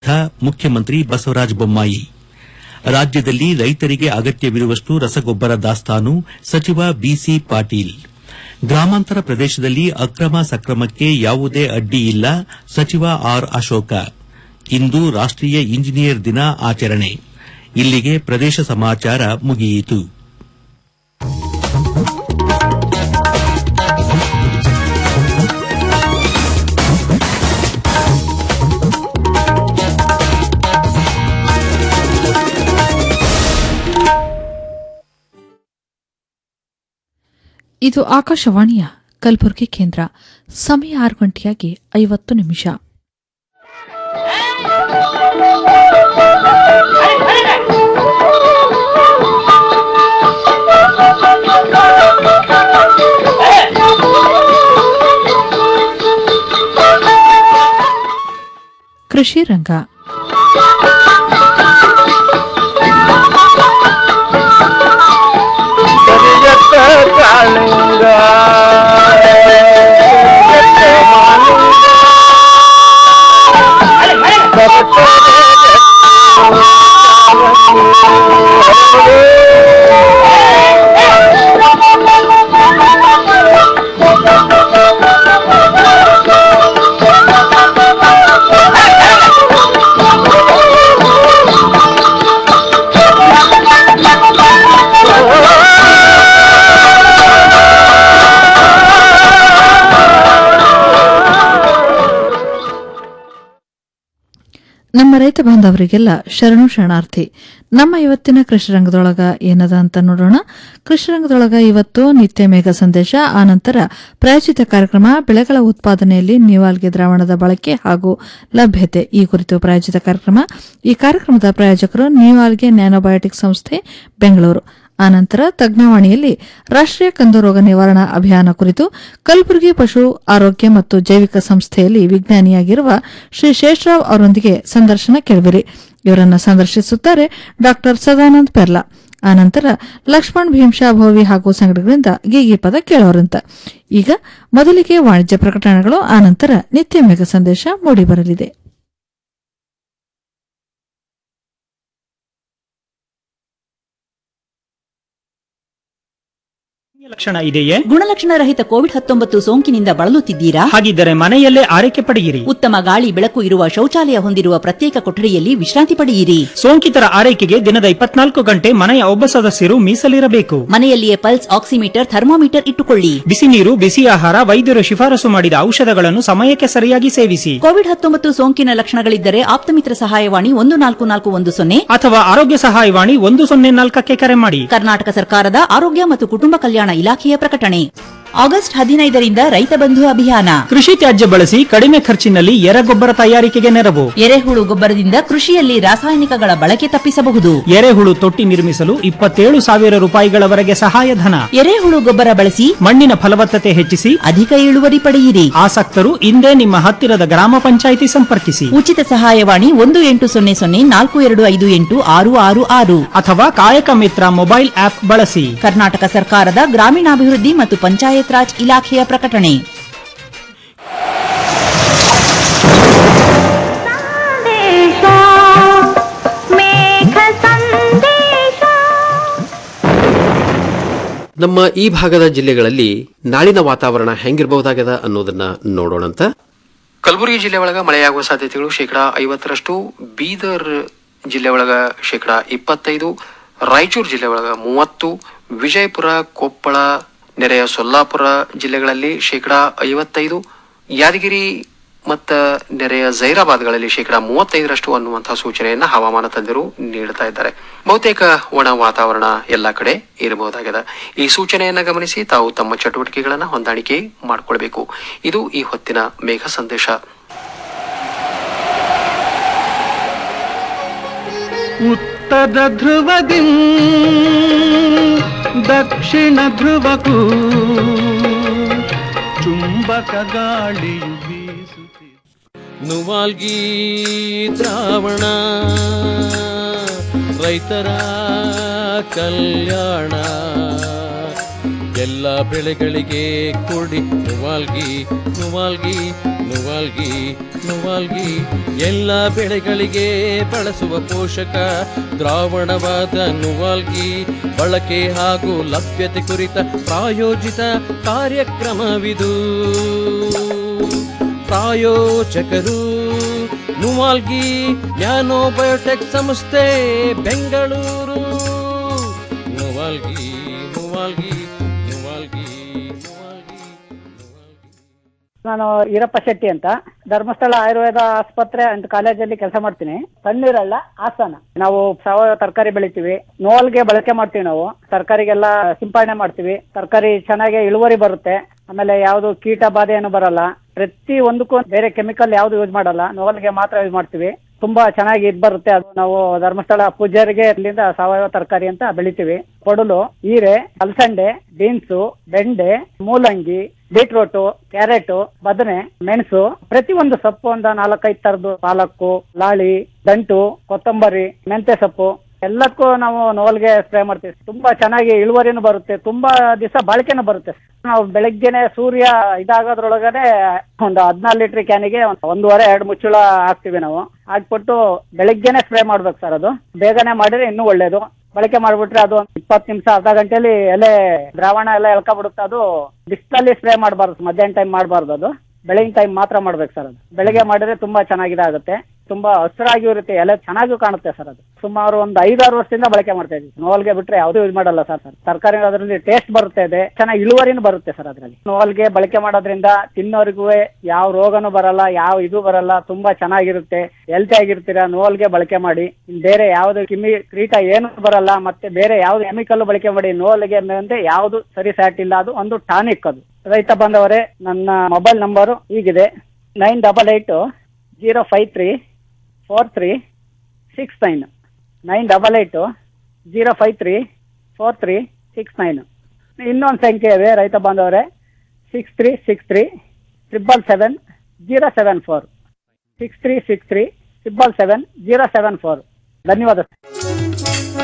ಮುಖ್ಯಮಂತ್ರಿ ಬಸವರಾಜ ಬೊಮ್ಮಾಯಿ ರಾಜ್ಯದಲ್ಲಿ ರೈತರಿಗೆ ಅಗತ್ಯವಿರುವಷ್ಟು ರಸಗೊಬ್ಬರ ದಾಸ್ತಾನು ಸಚಿವ ಬಿಸಿ ಪಾಟೀಲ್ ಗ್ರಾಮಾಂತರ ಪ್ರದೇಶದಲ್ಲಿ ಅಕ್ರಮ ಸಕ್ರಮಕ್ಕೆ ಯಾವುದೇ ಅಡ್ಡಿ ಇಲ್ಲ ಸಚಿವ ಆರ್ ಅಶೋಕ ಇಂದು ರಾಷ್ಟೀಯ ಇಂಜಿನಿಯರ್ ದಿನ ಆಚರಣೆ ಇಲ್ಲಿಗೆ ಪ್ರದೇಶ ಸಮಾಚಾರ ಮುಗಿಯಿತು ಇದು ಆಕಾಶವಾಣಿಯ ಕಲಬುರಗಿ ಕೇಂದ್ರ ಸಮಯ ಆರು ಗಂಟೆಯಾಗಿ ಐವತ್ತು ನಿಮಿಷ ಕೃಷಿ ರಂಗ ಕರಿಯತ್ತ ಕಾಳಿಂಗ ಕರಿಯತ್ತ ಮಾಲಿಂಗ ನಮ್ಮ ರೈತ ಬಾಂಧವರಿಗೆಲ್ಲ ಶರಣು ಶರಣಾರ್ಥಿ ನಮ್ಮ ಇವತ್ತಿನ ಕೃಷಿ ರಂಗದೊಳಗ ಏನದ ಅಂತ ನೋಡೋಣ ಕೃಷಿ ರಂಗದೊಳಗ ಇವತ್ತು ನಿತ್ಯ ಮೇಘ ಸಂದೇಶ ಆನಂತರ ಪ್ರಾಯೋಜಿತ ಕಾರ್ಯಕ್ರಮ ಬೆಳೆಗಳ ಉತ್ಪಾದನೆಯಲ್ಲಿ ನೀವಾಲ್ಗೆ ದ್ರಾವಣದ ಬಳಕೆ ಹಾಗೂ ಲಭ್ಯತೆ ಈ ಕುರಿತು ಪ್ರಾಯೋಜಿತ ಕಾರ್ಯಕ್ರಮ ಈ ಕಾರ್ಯಕ್ರಮದ ಪ್ರಾಯೋಜಕರು ನೀವಾಲ್ಗೆ ನ್ಯಾನೋಬಯೋಟಿಕ್ ಸಂಸ್ಥೆ ಬೆಂಗಳೂರು ಆನಂತರ ತಜ್ಞವಾಣಿಯಲ್ಲಿ ರಾಷ್ಟೀಯ ಕಂದು ರೋಗ ನಿವಾರಣಾ ಅಭಿಯಾನ ಕುರಿತು ಕಲಬುರಗಿ ಪಶು ಆರೋಗ್ಯ ಮತ್ತು ಜೈವಿಕ ಸಂಸ್ಥೆಯಲ್ಲಿ ವಿಜ್ಞಾನಿಯಾಗಿರುವ ಶ್ರೀ ಶೇಷರಾವ್ ಅವರೊಂದಿಗೆ ಸಂದರ್ಶನ ಕೇಳಿವಿರಿ ಇವರನ್ನು ಸಂದರ್ಶಿಸುತ್ತಾರೆ ಡಾ ಸದಾನಂದ್ ಪೆರ್ಲಾ ಆನಂತರ ಲಕ್ಷ್ಮಣ್ ಭೀಮ್ಶಾ ಭೋವಿ ಹಾಗೂ ಸಂಘಟನೆಗಳಿಂದ ಗೀಗಿ ಪದ ಕೇಳೋರಂತ ಈಗ ಮೊದಲಿಗೆ ವಾಣಿಜ್ಯ ಪ್ರಕಟಣೆಗಳು ಆನಂತರ ನಿತ್ಯ ಮೇಘ ಸಂದೇಶ ಮೂಡಿಬರಲಿದೆ ಲಕ್ಷಣ ಇದೆಯೇ ಗುಣಲಕ್ಷಣ ರಹಿತ ಕೋವಿಡ್ ಹತ್ತೊಂಬತ್ತು ಸೋಂಕಿನಿಂದ ಬಳಲುತ್ತಿದ್ದೀರಾ ಹಾಗಿದ್ದರೆ ಮನೆಯಲ್ಲೇ ಆರೈಕೆ ಪಡೆಯಿರಿ ಉತ್ತಮ ಗಾಳಿ ಬೆಳಕು ಇರುವ ಶೌಚಾಲಯ ಹೊಂದಿರುವ ಪ್ರತ್ಯೇಕ ಕೊಠಡಿಯಲ್ಲಿ ವಿಶ್ರಾಂತಿ ಪಡೆಯಿರಿ ಸೋಂಕಿತರ ಆರೈಕೆಗೆ ದಿನದ ಇಪ್ಪತ್ನಾಲ್ಕು ಗಂಟೆ ಮನೆಯ ಒಬ್ಬ ಸದಸ್ಯರು ಮೀಸಲಿರಬೇಕು ಮನೆಯಲ್ಲಿಯೇ ಪಲ್ಸ್ ಆಕ್ಸಿಮೀಟರ್ ಥರ್ಮೋಮೀಟರ್ ಇಟ್ಟುಕೊಳ್ಳಿ ಬಿಸಿ ನೀರು ಬಿಸಿ ಆಹಾರ ವೈದ್ಯರು ಶಿಫಾರಸು ಮಾಡಿದ ಔಷಧಗಳನ್ನು ಸಮಯಕ್ಕೆ ಸರಿಯಾಗಿ ಸೇವಿಸಿ ಕೋವಿಡ್ ಹತ್ತೊಂಬತ್ತು ಸೋಂಕಿನ ಲಕ್ಷಣಗಳಿದ್ದರೆ ಆಪ್ತಮಿತ್ರ ಸಹಾಯವಾಣಿ ಒಂದು ನಾಲ್ಕು ನಾಲ್ಕು ಒಂದು ಸೊನ್ನೆ ಅಥವಾ ಆರೋಗ್ಯ ಸಹಾಯವಾಣಿ ಒಂದು ಸೊನ್ನೆ ನಾಲ್ಕಕ್ಕೆ ಕರೆ ಮಾಡಿ ಕರ್ನಾಟಕ ಸರ್ಕಾರದ ಆರೋಗ್ಯ ಮತ್ತು ಕುಟುಂಬ ಕಲ್ಯಾಣ ಇಲಾಖೆಯ ಪ್ರಕಟಣೆ ಆಗಸ್ಟ್ ಹದಿನೈದರಿಂದ ರೈತ ಬಂಧು ಅಭಿಯಾನ ಕೃಷಿ ತ್ಯಾಜ್ಯ ಬಳಸಿ ಕಡಿಮೆ ಖರ್ಚಿನಲ್ಲಿ ಎರೆಗೊಬ್ಬರ ತಯಾರಿಕೆಗೆ ನೆರವು ಎರೆಹುಳು ಗೊಬ್ಬರದಿಂದ ಕೃಷಿಯಲ್ಲಿ ರಾಸಾಯನಿಕಗಳ ಬಳಕೆ ತಪ್ಪಿಸಬಹುದು ಎರೆಹುಳು ತೊಟ್ಟಿ ನಿರ್ಮಿಸಲು ಇಪ್ಪತ್ತೇಳು ಸಾವಿರ ರೂಪಾಯಿಗಳವರೆಗೆ ಸಹಾಯಧನ ಎರೆಹುಳು ಗೊಬ್ಬರ ಬಳಸಿ ಮಣ್ಣಿನ ಫಲವತ್ತತೆ ಹೆಚ್ಚಿಸಿ ಅಧಿಕ ಇಳುವರಿ ಪಡೆಯಿರಿ ಆಸಕ್ತರು ಇಂದೇ ನಿಮ್ಮ ಹತ್ತಿರದ ಗ್ರಾಮ ಪಂಚಾಯಿತಿ ಸಂಪರ್ಕಿಸಿ ಉಚಿತ ಸಹಾಯವಾಣಿ ಒಂದು ಎಂಟು ಸೊನ್ನೆ ಸೊನ್ನೆ ನಾಲ್ಕು ಎರಡು ಐದು ಎಂಟು ಆರು ಆರು ಆರು ಅಥವಾ ಕಾಯಕ ಮಿತ್ರ ಮೊಬೈಲ್ ಆಪ್ ಬಳಸಿ ಕರ್ನಾಟಕ ಸರ್ಕಾರದ ಗ್ರಾಮೀಣಾಭಿವೃದ್ಧಿ ಮತ್ತು ಪಂಚಾಯತ್ ರಾಜ್ ಇಲಾಖೆಯ ಪ್ರಕಟಣೆ ಸಂದೇಶ ಮೇಘ ಸಂದೇಶ ನಮ್ಮ ಈ ಭಾಗದ ಜಿಲ್ಲೆಗಳಲ್ಲಿ ನಾಳಿನ ವಾತಾವರಣ ಹೆಂಗಿರಬಹುದಾಗದ ಅನ್ನೋದನ್ನ ನೋಡೋಣಂತ ಕಲಬುರಗಿ ಜಿಲ್ಲೆ ಒಳಗ ಮಳೆಯಾಗುವ ಸಾಧ್ಯತೆಗಳು ಶೇಕಡಾ ಐವತ್ತರಷ್ಟು ಬೀದರ್ ಜಿಲ್ಲೆ ಒಳಗ ಶೇಕಡಾ ಇಪ್ಪತ್ತೈದು ರಾಯಚೂರು ಜಿಲ್ಲೆ ಒಳಗ ಮೂವತ್ತು ವಿಜಯಪುರ ಕೊಪ್ಪಳ ನೆರೆಯ ಸೊಲ್ಲಾಪುರ ಜಿಲ್ಲೆಗಳಲ್ಲಿ ಶೇಕಡಾ ಐವತ್ತೈದು ಯಾದಗಿರಿ ಮತ್ತ ನೆರೆಯ ಜೈರಾಬಾದ್ಗಳಲ್ಲಿ ಶೇಕಡಾ ಮೂವತ್ತೈದರಷ್ಟು ಅನ್ನುವಂತಹ ಸೂಚನೆಯನ್ನ ಹವಾಮಾನ ತಜ್ಞರು ನೀಡುತ್ತಾ ಇದ್ದಾರೆ ಬಹುತೇಕ ಒಣ ವಾತಾವರಣ ಎಲ್ಲ ಕಡೆ ಇರಬಹುದಾಗಿದೆ ಈ ಸೂಚನೆಯನ್ನ ಗಮನಿಸಿ ತಾವು ತಮ್ಮ ಚಟುವಟಿಕೆಗಳನ್ನ ಹೊಂದಾಣಿಕೆ ಮಾಡಿಕೊಳ್ಬೇಕು ಇದು ಈ ಹೊತ್ತಿನ ಮೇಘ ಸಂದೇಶ ಉತ್ತರ ಧ್ರುವದಿ ದಕ್ಷಿಣ ಧ್ರುವಕ್ಕೂ ಚುಂಬಕ ಗಾಳಿಯು ಬೀಸುತ್ತಿದೆ ನುವಾಲ್ಗಿ ದ್ರಾವಣ ರೈತರ ಕಲ್ಯಾಣ ಎಲ್ಲ ಬೆಳೆಗಳಿಗೆ ಕೊಡಿ ನುವಾಲ್ಗಿ ನುವಾಲ್ಗಿ ನುವಾಲ್ಗಿ ನುವಾಲ್ಗಿ ಎಲ್ಲ ಬೆಳೆಗಳಿಗೆ ಬಳಸುವ ಪೋಷಕ ದ್ರಾವಣವಾದ ನುವಾಲ್ಗಿ ಬಳಕೆ ಹಾಗೂ ಲಭ್ಯತೆ ಕುರಿತ ಪ್ರಾಯೋಜಿತ ಕಾರ್ಯಕ್ರಮವಿದು ಪ್ರಾಯೋಜಕರು ನುವಾಲ್ಗಿ ನ್ಯಾನೋ ಬಯೋಟೆಕ್ ಸಂಸ್ಥೆ ಬೆಂಗಳೂರು ನುವಾಲ್ಗಿ ನುವಾಲ್ಗಿ ನುವಾಲ್ಗಿ ನುವಾಲ್ಗಿ ನಾನು ಈರಪ್ಪ ಶೆಟ್ಟಿ ಅಂತ ಧರ್ಮಸ್ಥಳ ಆಯುರ್ವೇದ ಆಸ್ಪತ್ರೆ ಅಂಡ್ ಕಾಲೇಜಲ್ಲಿ ಕೆಲಸ ಮಾಡ್ತೀನಿ ತಣ್ಣೀರಳ್ಳ ಹಾಸನ ನಾವು ಸಾವಯವ ತರಕಾರಿ ಬೆಳಿತೀವಿ ನೋಲ್ಗೆ ಬಳಕೆ ಮಾಡ್ತೀವಿ ನಾವು ತರಕಾರಿಗೆಲ್ಲ ಸಿಂಪಡಣೆ ಮಾಡ್ತೀವಿ ತರಕಾರಿ ಚೆನ್ನಾಗಿ ಇಳುವರಿ ಬರುತ್ತೆ ಆಮೇಲೆ ಯಾವುದು ಕೀಟ ಬಾಧೆ ಏನು ಬರಲ್ಲ ಪ್ರತಿ ಒಂದಕ್ಕೂ ಬೇರೆ ಕೆಮಿಕಲ್ ಯಾವ್ದು ಯೂಸ್ ಮಾಡಲ್ಲ ನೋಲ್ಗೆ ಮಾತ್ರ ಯೂಸ್ ಮಾಡ್ತೀವಿ ತುಂಬಾ ಚೆನ್ನಾಗಿ ಇದ್ ಬರುತ್ತೆ ಅದು ನಾವು ಧರ್ಮಸ್ಥಳ ಪೂಜಾರಿಗೆ ಅಲ್ಲಿಂದ ಸಾವಯವ ತರಕಾರಿ ಅಂತ ಬೆಳಿತೀವಿ ಕೊಡಲು ಹೀರೆ ಅಲಸಂಡೆ ಬೀನ್ಸು ಬೆಂಡೆ ಮೂಲಂಗಿ ಬೀಟ್ರೋಟು ಕ್ಯಾರೆಟ್ ಬದನೆ ಮೆಣಸು ಪ್ರತಿ ಒಂದು ಸೊಪ್ಪು ಒಂದು ನಾಲ್ಕೈದು ತರದ್ದು ಪಾಲಕ್ಕು ಲಾಳಿ ದಂಟು ಕೊತ್ತಂಬರಿ ಮೆಂತೆ ಸೊಪ್ಪು ಎಲ್ಲಕ್ಕೂ ನಾವು ನೋಲ್ಗೆ ಸ್ಪ್ರೇ ಮಾಡ್ತೀವಿ ತುಂಬಾ ಚೆನ್ನಾಗಿ ಇಳುವರಿನೂ ಬರುತ್ತೆ ತುಂಬಾ ದಿವಸ ಬಾಳಿಕೆನೂ ಬರುತ್ತೆ ನಾವು ಬೆಳಗ್ಗೆನೆ ಸೂರ್ಯ ಇದಾಗೋದ್ರೊಳಗನೆ ಒಂದು ಹದಿನಾರು ಲೀಟರ್ ಕ್ಯಾನಿಗೆ ಒಂದ್ ಒಂದೂವರೆ ಎರಡು ಮುಚ್ಚಳ ಹಾಕ್ತಿವಿ ನಾವು ಹಾಕ್ಬಿಟ್ಟು ಬೆಳಗ್ಗೆನೆ ಸ್ಪ್ರೇ ಮಾಡ್ಬೇಕು ಸರ್ ಅದು ಬೇಗನೆ ಮಾಡಿದ್ರೆ ಇನ್ನೂ ಒಳ್ಳೇದು ಬಳಕೆ ಮಾಡ್ಬಿಟ್ರೆ ಅದು ಇಪ್ಪತ್ತು ನಿಮಿಷ ಅರ್ಧ ಗಂಟೆಲಿ ಎಲೆ ದ್ರಾವಣ ಎಲ್ಲ ಎಳ್ಕೊಬಿಡುತ್ತೆ ಅದು ಬಿಸಿಲಲ್ಲಿ ಸ್ಪ್ರೇ ಮಾಡಬಾರ್ದು ಮಧ್ಯಾಹ್ನ ಟೈಮ್ ಮಾಡಬಾರ್ದು ಅದು ಬೆಳಗಿನ ಟೈಮ್ ಮಾತ್ರ ಮಾಡ್ಬೇಕು ಸರ್ ಅದು ಬೆಳಗ್ಗೆ ಮಾಡಿದ್ರೆ ತುಂಬಾ ಚೆನ್ನಾಗಿದಾಗುತ್ತೆ ತುಂಬಾ ಹಸಿರಾಗಿ ಇರುತ್ತೆ ಎಲೆ ಚೆನ್ನಾಗೂ ಕಾಣುತ್ತೆ ಸರ್ ಅದು ಸುಮಾರು ಒಂದು ಐದಾರು ವರ್ಷದಿಂದ ಬಳಕೆ ಮಾಡ್ತಾ ಇದ್ದೀವಿ ನೋವಲ್ಗೆ ಬಿಟ್ರೆ ಯಾವ್ದು ಯೂಸ್ ಮಾಡಲ್ಲ ಸರ್ ಸರ್ ತರಕಾರಿ ಅದರಲ್ಲಿ ಟೇಸ್ಟ್ ಬರುತ್ತೆ ಇದೆ ಚೆನ್ನಾಗಿ ಇಳುವರಿನೂ ಬರುತ್ತೆ ಸರ್ ಅದರಲ್ಲಿ ನೋವಲ್ಗೆ ಬಳಕೆ ಮಾಡೋದ್ರಿಂದ ತಿನ್ನೋರಿಗೂ ಯಾವ ರೋಗನೂ ಬರಲ್ಲ ಯಾವ ಇದು ಬರಲ್ಲ ತುಂಬಾ ಚೆನ್ನಾಗಿರುತ್ತೆ ಹೆಲ್ತಿ ಆಗಿರ್ತೀರಾ ನೋವಲ್ಗೆ ಬಳಕೆ ಮಾಡಿ ಇನ್ ಬೇರೆ ಯಾವ್ದು ಕಿಮಿ ಕ್ರೀಟ ಏನು ಬರಲ್ಲ ಮತ್ತೆ ಬೇರೆ ಯಾವ್ದು ಕೆಮಿಕಲ್ ಬಳಕೆ ಮಾಡಿ ನೋವಲ್ಗೆ ಅಂದ್ರೆ ಯಾವ್ದು ಸರಿ ಸ್ಯಾಟ್ ಇಲ್ಲ ಅದು ಒಂದು ಟಾನಿಕ್ ಅದು ರೈತ ಬಂದವರೇ ನನ್ನ ಮೊಬೈಲ್ ನಂಬರು ಹೀಗಿದೆ nine double eight zero five three four three six nine nine double eight zero five three four three six nine ಇನ್ನೊಂದು ಸಂಖ್ಯೆ ಇದೆ ರೈತ ಬಾಂಧವರೇ six three six three triple seven zero seven four six three six three triple seven zero seven four ಧನ್ಯವಾದ sir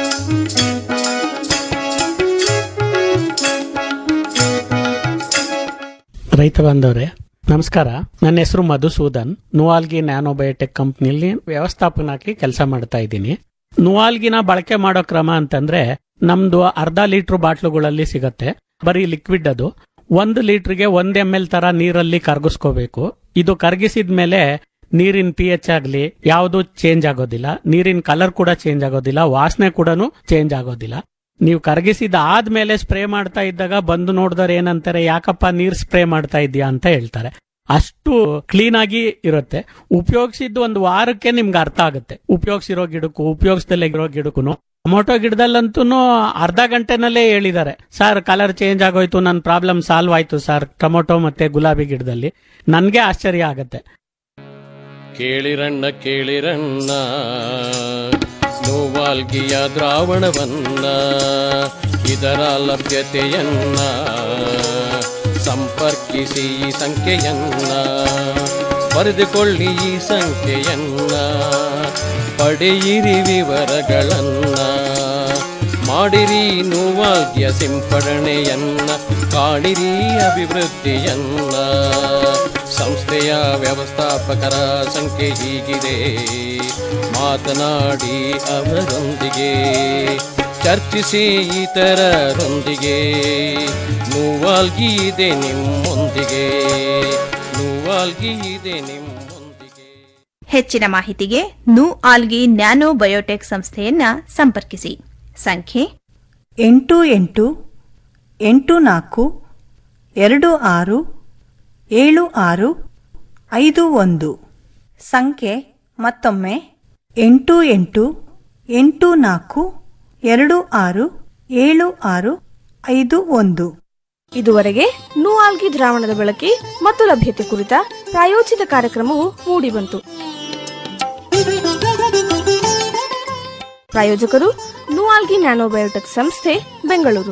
ರೈತ ಬಾಂಧವ್ರೆ ನಮಸ್ಕಾರ ನನ್ನ ಹೆಸರು ಮಧುಸೂದನ್ ನುವಾಲ್ಗಿ ನ್ಯಾನೋಬಯೋಟೆಕ್ ಕಂಪ್ನಿಯಲ್ಲಿ ವ್ಯವಸ್ಥಾಪನಾಗಿ ಕೆಲಸ ಮಾಡ್ತಾ ಇದ್ದೀನಿ ನುವಾಲ್ಗಿನ ಬಳಕೆ ಮಾಡೋ ಕ್ರಮ ಅಂತಂದ್ರೆ ನಮ್ದು ಅರ್ಧ ಲೀಟರ್ ಬಾಟ್ಲುಗಳಲ್ಲಿ ಸಿಗತ್ತೆ ಬರೀ ಲಿಕ್ವಿಡ್ ಅದು ಒಂದು ಲೀಟರ್ಗೆ ಒಂದ್ ಎಂ ಎಲ್ ತರ ನೀರಲ್ಲಿ ಕರಗಿಸ್ಕೋಬೇಕು ಇದು ಕರಗಿಸಿದ ಮೇಲೆ ನೀರಿನ ಪಿ ಎಚ್ ಆಗ್ಲಿ ಯಾವುದು ಚೇಂಜ್ ಆಗೋದಿಲ್ಲ ನೀರಿನ ಕಲರ್ ಕೂಡ ಚೇಂಜ್ ಆಗೋದಿಲ್ಲ ವಾಸನೆ ಕೂಡ ಚೇಂಜ್ ಆಗೋದಿಲ್ಲ ನೀವು ಕರಗಿಸಿದ ಆದ್ಮೇಲೆ ಸ್ಪ್ರೇ ಮಾಡ್ತಾ ಇದ್ದಾಗ ಬಂದು ನೋಡಿದವ್ರು ಏನಂತಾರೆ ಯಾಕಪ್ಪ ನೀರ್ ಸ್ಪ್ರೇ ಮಾಡ್ತಾ ಇದೀಯಾ ಅಂತ ಹೇಳ್ತಾರೆ ಅಷ್ಟು ಕ್ಲೀನ್ ಆಗಿ ಇರುತ್ತೆ ಉಪಯೋಗಿಸಿದ್ದು ಒಂದು ವಾರಕ್ಕೆ ನಿಮ್ಗೆ ಅರ್ಥ ಆಗುತ್ತೆ ಉಪಯೋಗಿಸಿರೋ ಗಿಡಕ್ಕೂ ಉಪಯೋಗಿಸ್ದಲ್ಲೇ ಇರೋ ಗಿಡಕ್ಕೂ ಟೊಮೊಟೊ ಗಿಡದಲ್ಲಂತೂ ಅರ್ಧ ಗಂಟೆನಲ್ಲೇ ಹೇಳಿದ್ದಾರೆ ಸರ್ ಕಲರ್ ಚೇಂಜ್ ಆಗೋಯ್ತು ನನ್ನ ಪ್ರಾಬ್ಲಮ್ ಸಾಲ್ವ್ ಆಯ್ತು ಸರ್ ಟೊಮೊಟೊ ಮತ್ತೆ ಗುಲಾಬಿ ಗಿಡದಲ್ಲಿ ನನ್ಗೆ ಆಶ್ಚರ್ಯ ಆಗತ್ತೆ ಕೇಳಿರಣ್ಣ ಕೇಳಿರಣ್ಣ ನೋವಾಲ್ಗಿಯ ದ್ರಾವಣವನ್ನ ಇದರ ಲಭ್ಯತೆಯನ್ನ ಸಂಪರ್ಕಿಸಿ ಈ ಸಂಖ್ಯೆಯನ್ನ ಬರೆದುಕೊಳ್ಳಿ ಈ ಸಂಖ್ಯೆಯನ್ನ ಪಡೆಯಿರಿ ವಿವರಗಳನ್ನ ಮಾಡಿರಿ ನೋವಾಲ್ಗಿಯ ಸಿಂಪಡಣೆಯನ್ನ ಕಾಣಿರಿ ಅಭಿವೃದ್ಧಿಯನ್ನ ಸಂಸ್ಥೆಯ ವ್ಯವಸ್ಥಾಪಕರ ಸಂಖ್ಯೆ ಹೀಗಿದೆ ಮಾತನಾಡಿ ಅವರೊಂದಿಗೆ ಚರ್ಚಿಸಿ ಇತರರೊಂದಿಗೆ ನೋವಾಲ್ಗಿ ಇದೆ ನಿಮ್ಮೊಂದಿಗೆ ನೋವಾಲ್ಗಿ ಇದೆ ನಿಮ್ಮೊಂದಿಗೆ ಹೆಚ್ಚಿನ ಮಾಹಿತಿಗೆ ನು ಆಲ್ಗಿ ನ್ಯಾನೋ ಬಯೋಟೆಕ್ ಸಂಸ್ಥೆಯನ್ನ ಸಂಪರ್ಕಿಸಿ ಸಂಖ್ಯೆ ಎಂಟು ಎಂಟು ಎಂಟು ನಾಲ್ಕು ಎರಡು ಆರು ಏಳು ಆರು ಐದು ಒಂದು ಸಂಖ್ಯೆ ಮತ್ತೊಮ್ಮೆ ಎಂಟು ಎಂಟು ಎಂಟು ನಾಲ್ಕು ಎರಡು ಆರು ಏಳು ಆರು ಐದು ಒಂದು ಇದುವರೆಗೆ ನೂಆಲ್ಗಿ ದ್ರಾವಣದ ಬಳಕೆ ಮತ್ತು ಲಭ್ಯತೆ ಕುರಿತ ಪ್ರಾಯೋಜಿತ ಕಾರ್ಯಕ್ರಮವು ಮೂಡಿಬಂತು ಪ್ರಾಯೋಜಕರು ನೂಆಲ್ಗಿ ನ್ಯಾನೋಬಯೋಟೆಕ್ ಸಂಸ್ಥೆ ಬೆಂಗಳೂರು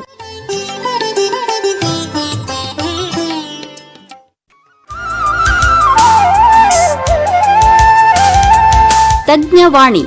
ತಜ್ಞವಾಣಿ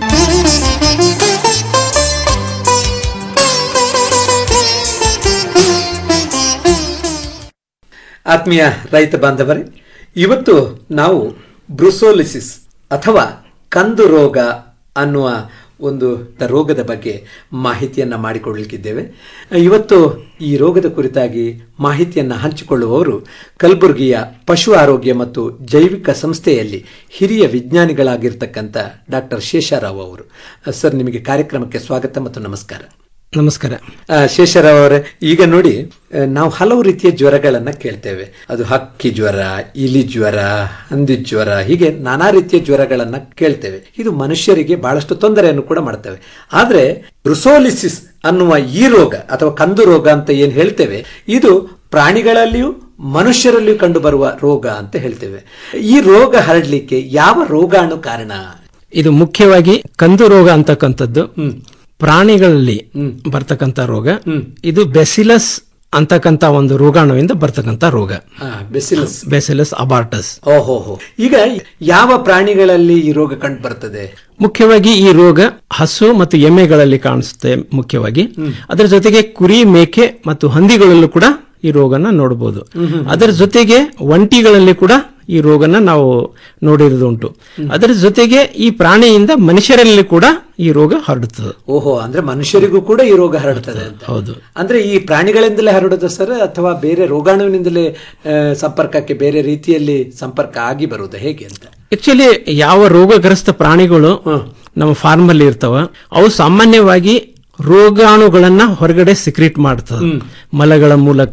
ಆತ್ಮೀಯ ರೈತ ಬಾಂಧವರೇ ಇವತ್ತು ನಾವು ಬ್ರುಸೋಲಿಸಿಸ್ ಅಥವಾ ಕಂದು ರೋಗ ಅನ್ನುವ ಒಂದು ರೋಗದ ಬಗ್ಗೆ ಮಾಹಿತಿಯನ್ನ ಮಾಡಿಕೊಳ್ಳಲಿಕ್ಕಿದ್ದೇವೆ ಇವತ್ತು ಈ ರೋಗದ ಕುರಿತಾಗಿ ಮಾಹಿತಿಯನ್ನ ಹಂಚಿಕೊಳ್ಳುವವರು ಕಲಬುರಗಿಯ ಪಶು ಆರೋಗ್ಯ ಮತ್ತು ಜೈವಿಕ ಸಂಸ್ಥೆಯಲ್ಲಿ ಹಿರಿಯ ವಿಜ್ಞಾನಿಗಳಾಗಿರ್ತಕ್ಕಂಥ ಡಾಕ್ಟರ್ ಶೇಷಾರಾವ್ ಅವರು ಸರ್ ನಿಮಗೆ ಕಾರ್ಯಕ್ರಮಕ್ಕೆ ಸ್ವಾಗತ ಮತ್ತು ನಮಸ್ಕಾರ ನಮಸ್ಕಾರ ಆ, ಶೇಷರಾವ್ ಅವರೇ ಈಗ ನೋಡಿ ಆ, ನಾವು ಹಲವು ರೀತಿಯ ಜ್ವರಗಳನ್ನ ಕೇಳ್ತೇವೆ ಅದು ಹಕ್ಕಿ ಜ್ವರ ಇಲಿ ಜ್ವರ ಹಂದಿ ಜ್ವರ ಹೀಗೆ ನಾನಾ ರೀತಿಯ ಜ್ವರಗಳನ್ನ ಕೇಳ್ತೇವೆ ಇದು ಮನುಷ್ಯರಿಗೆ ಬಹಳಷ್ಟು ತೊಂದರೆಯನ್ನು ಕೂಡ ಮಾಡ್ತವೆ ಆದ್ರೆ ಬ್ರುಸೋಲಿಸಿಸ್ ಅನ್ನುವ ಈ ರೋಗ ಅಥವಾ ಕಂದು ರೋಗ ಅಂತ ಏನ್ ಹೇಳ್ತೇವೆ ಇದು ಪ್ರಾಣಿಗಳಲ್ಲಿಯೂ ಮನುಷ್ಯರಲ್ಲಿಯೂ ಕಂಡು ಬರುವ ರೋಗ ಅಂತ ಹೇಳ್ತೇವೆ ಈ ರೋಗ ಹರಡ್ಲಿಕ್ಕೆ ಯಾವ ರೋಗಾಣು ಕಾರಣ ಇದು ಮುಖ್ಯವಾಗಿ ಕಂದು ರೋಗ ಅಂತಕ್ಕಂಥದ್ದು ಪ್ರಾಣಿಗಳಲ್ಲಿ ಬರ್ತಕ್ಕಂಥ ರೋಗ ಇದು ಬೆಸಿಲಸ್ ಅಂತಕ್ಕಂಥ ಒಂದು ರೋಗಾಣುವಿಂದ ಬರ್ತಕ್ಕಂಥ ರೋಗ ಬೆಸಿಲಸ್ ಬೆಸಿಲಸ್ ಅಬಾರ್ಟಸ್ ಓಹೋ ಈಗ ಯಾವ ಪ್ರಾಣಿಗಳಲ್ಲಿ ಈ ರೋಗ ಕಂಡು ಬರ್ತದೆ ಮುಖ್ಯವಾಗಿ ಈ ರೋಗ ಹಸು ಮತ್ತು ಎಮ್ಮೆಗಳಲ್ಲಿ ಕಾಣಿಸುತ್ತೆ ಮುಖ್ಯವಾಗಿ ಅದರ ಜೊತೆಗೆ ಕುರಿ ಮೇಕೆ ಮತ್ತು ಹಂದಿಗಳಲ್ಲೂ ಕೂಡ ಈ ರೋಗನ ನೋಡಬಹುದು ಅದರ ಜೊತೆಗೆ ಒಂಟಿಗಳಲ್ಲಿ ಕೂಡ ಈ ರೋಗನ ನಾವು ನೋಡಿರುವುದುಂಟು ಅದರ ಜೊತೆಗೆ ಈ ಪ್ರಾಣಿಯಿಂದ ಮನುಷ್ಯರಲ್ಲಿ ಕೂಡ ಈ ರೋಗ ಹರಡುತ್ತದೆ ಓಹೋ ಅಂದ್ರೆ ಮನುಷ್ಯರಿಗೂ ಕೂಡ ಈ ರೋಗ ಹರಡ್ತದೆ ಅಂತ ಹೌದು ಅಂದ್ರೆ ಈ ಪ್ರಾಣಿಗಳಿಂದಲೇ ಹರಡುದು ಸರ್ ಅಥವಾ ಬೇರೆ ರೋಗಾಣುವಿನಿಂದಲೇ ಆ, ಸಂಪರ್ಕಕ್ಕೆ ಬೇರೆ ರೀತಿಯಲ್ಲಿ ಸಂಪರ್ಕ ಆಗಿ ಬರುವುದು ಹೇಗೆ ಅಂತ ಆಕ್ಚುಲಿ ಯಾವ ರೋಗಗ್ರಸ್ತ ಪ್ರಾಣಿಗಳು ನಮ್ಮ ಫಾರ್ಮ್ ಅಲ್ಲಿ ಇರ್ತಾವ ಅವು ಸಾಮಾನ್ಯವಾಗಿ ರೋಗಾಣುಗಳನ್ನ ಹೊರಗಡೆ ಸಿಕ್ರೀಟ್ ಮಾಡ್ತದೆ ಮಲಗಳ ಮೂಲಕ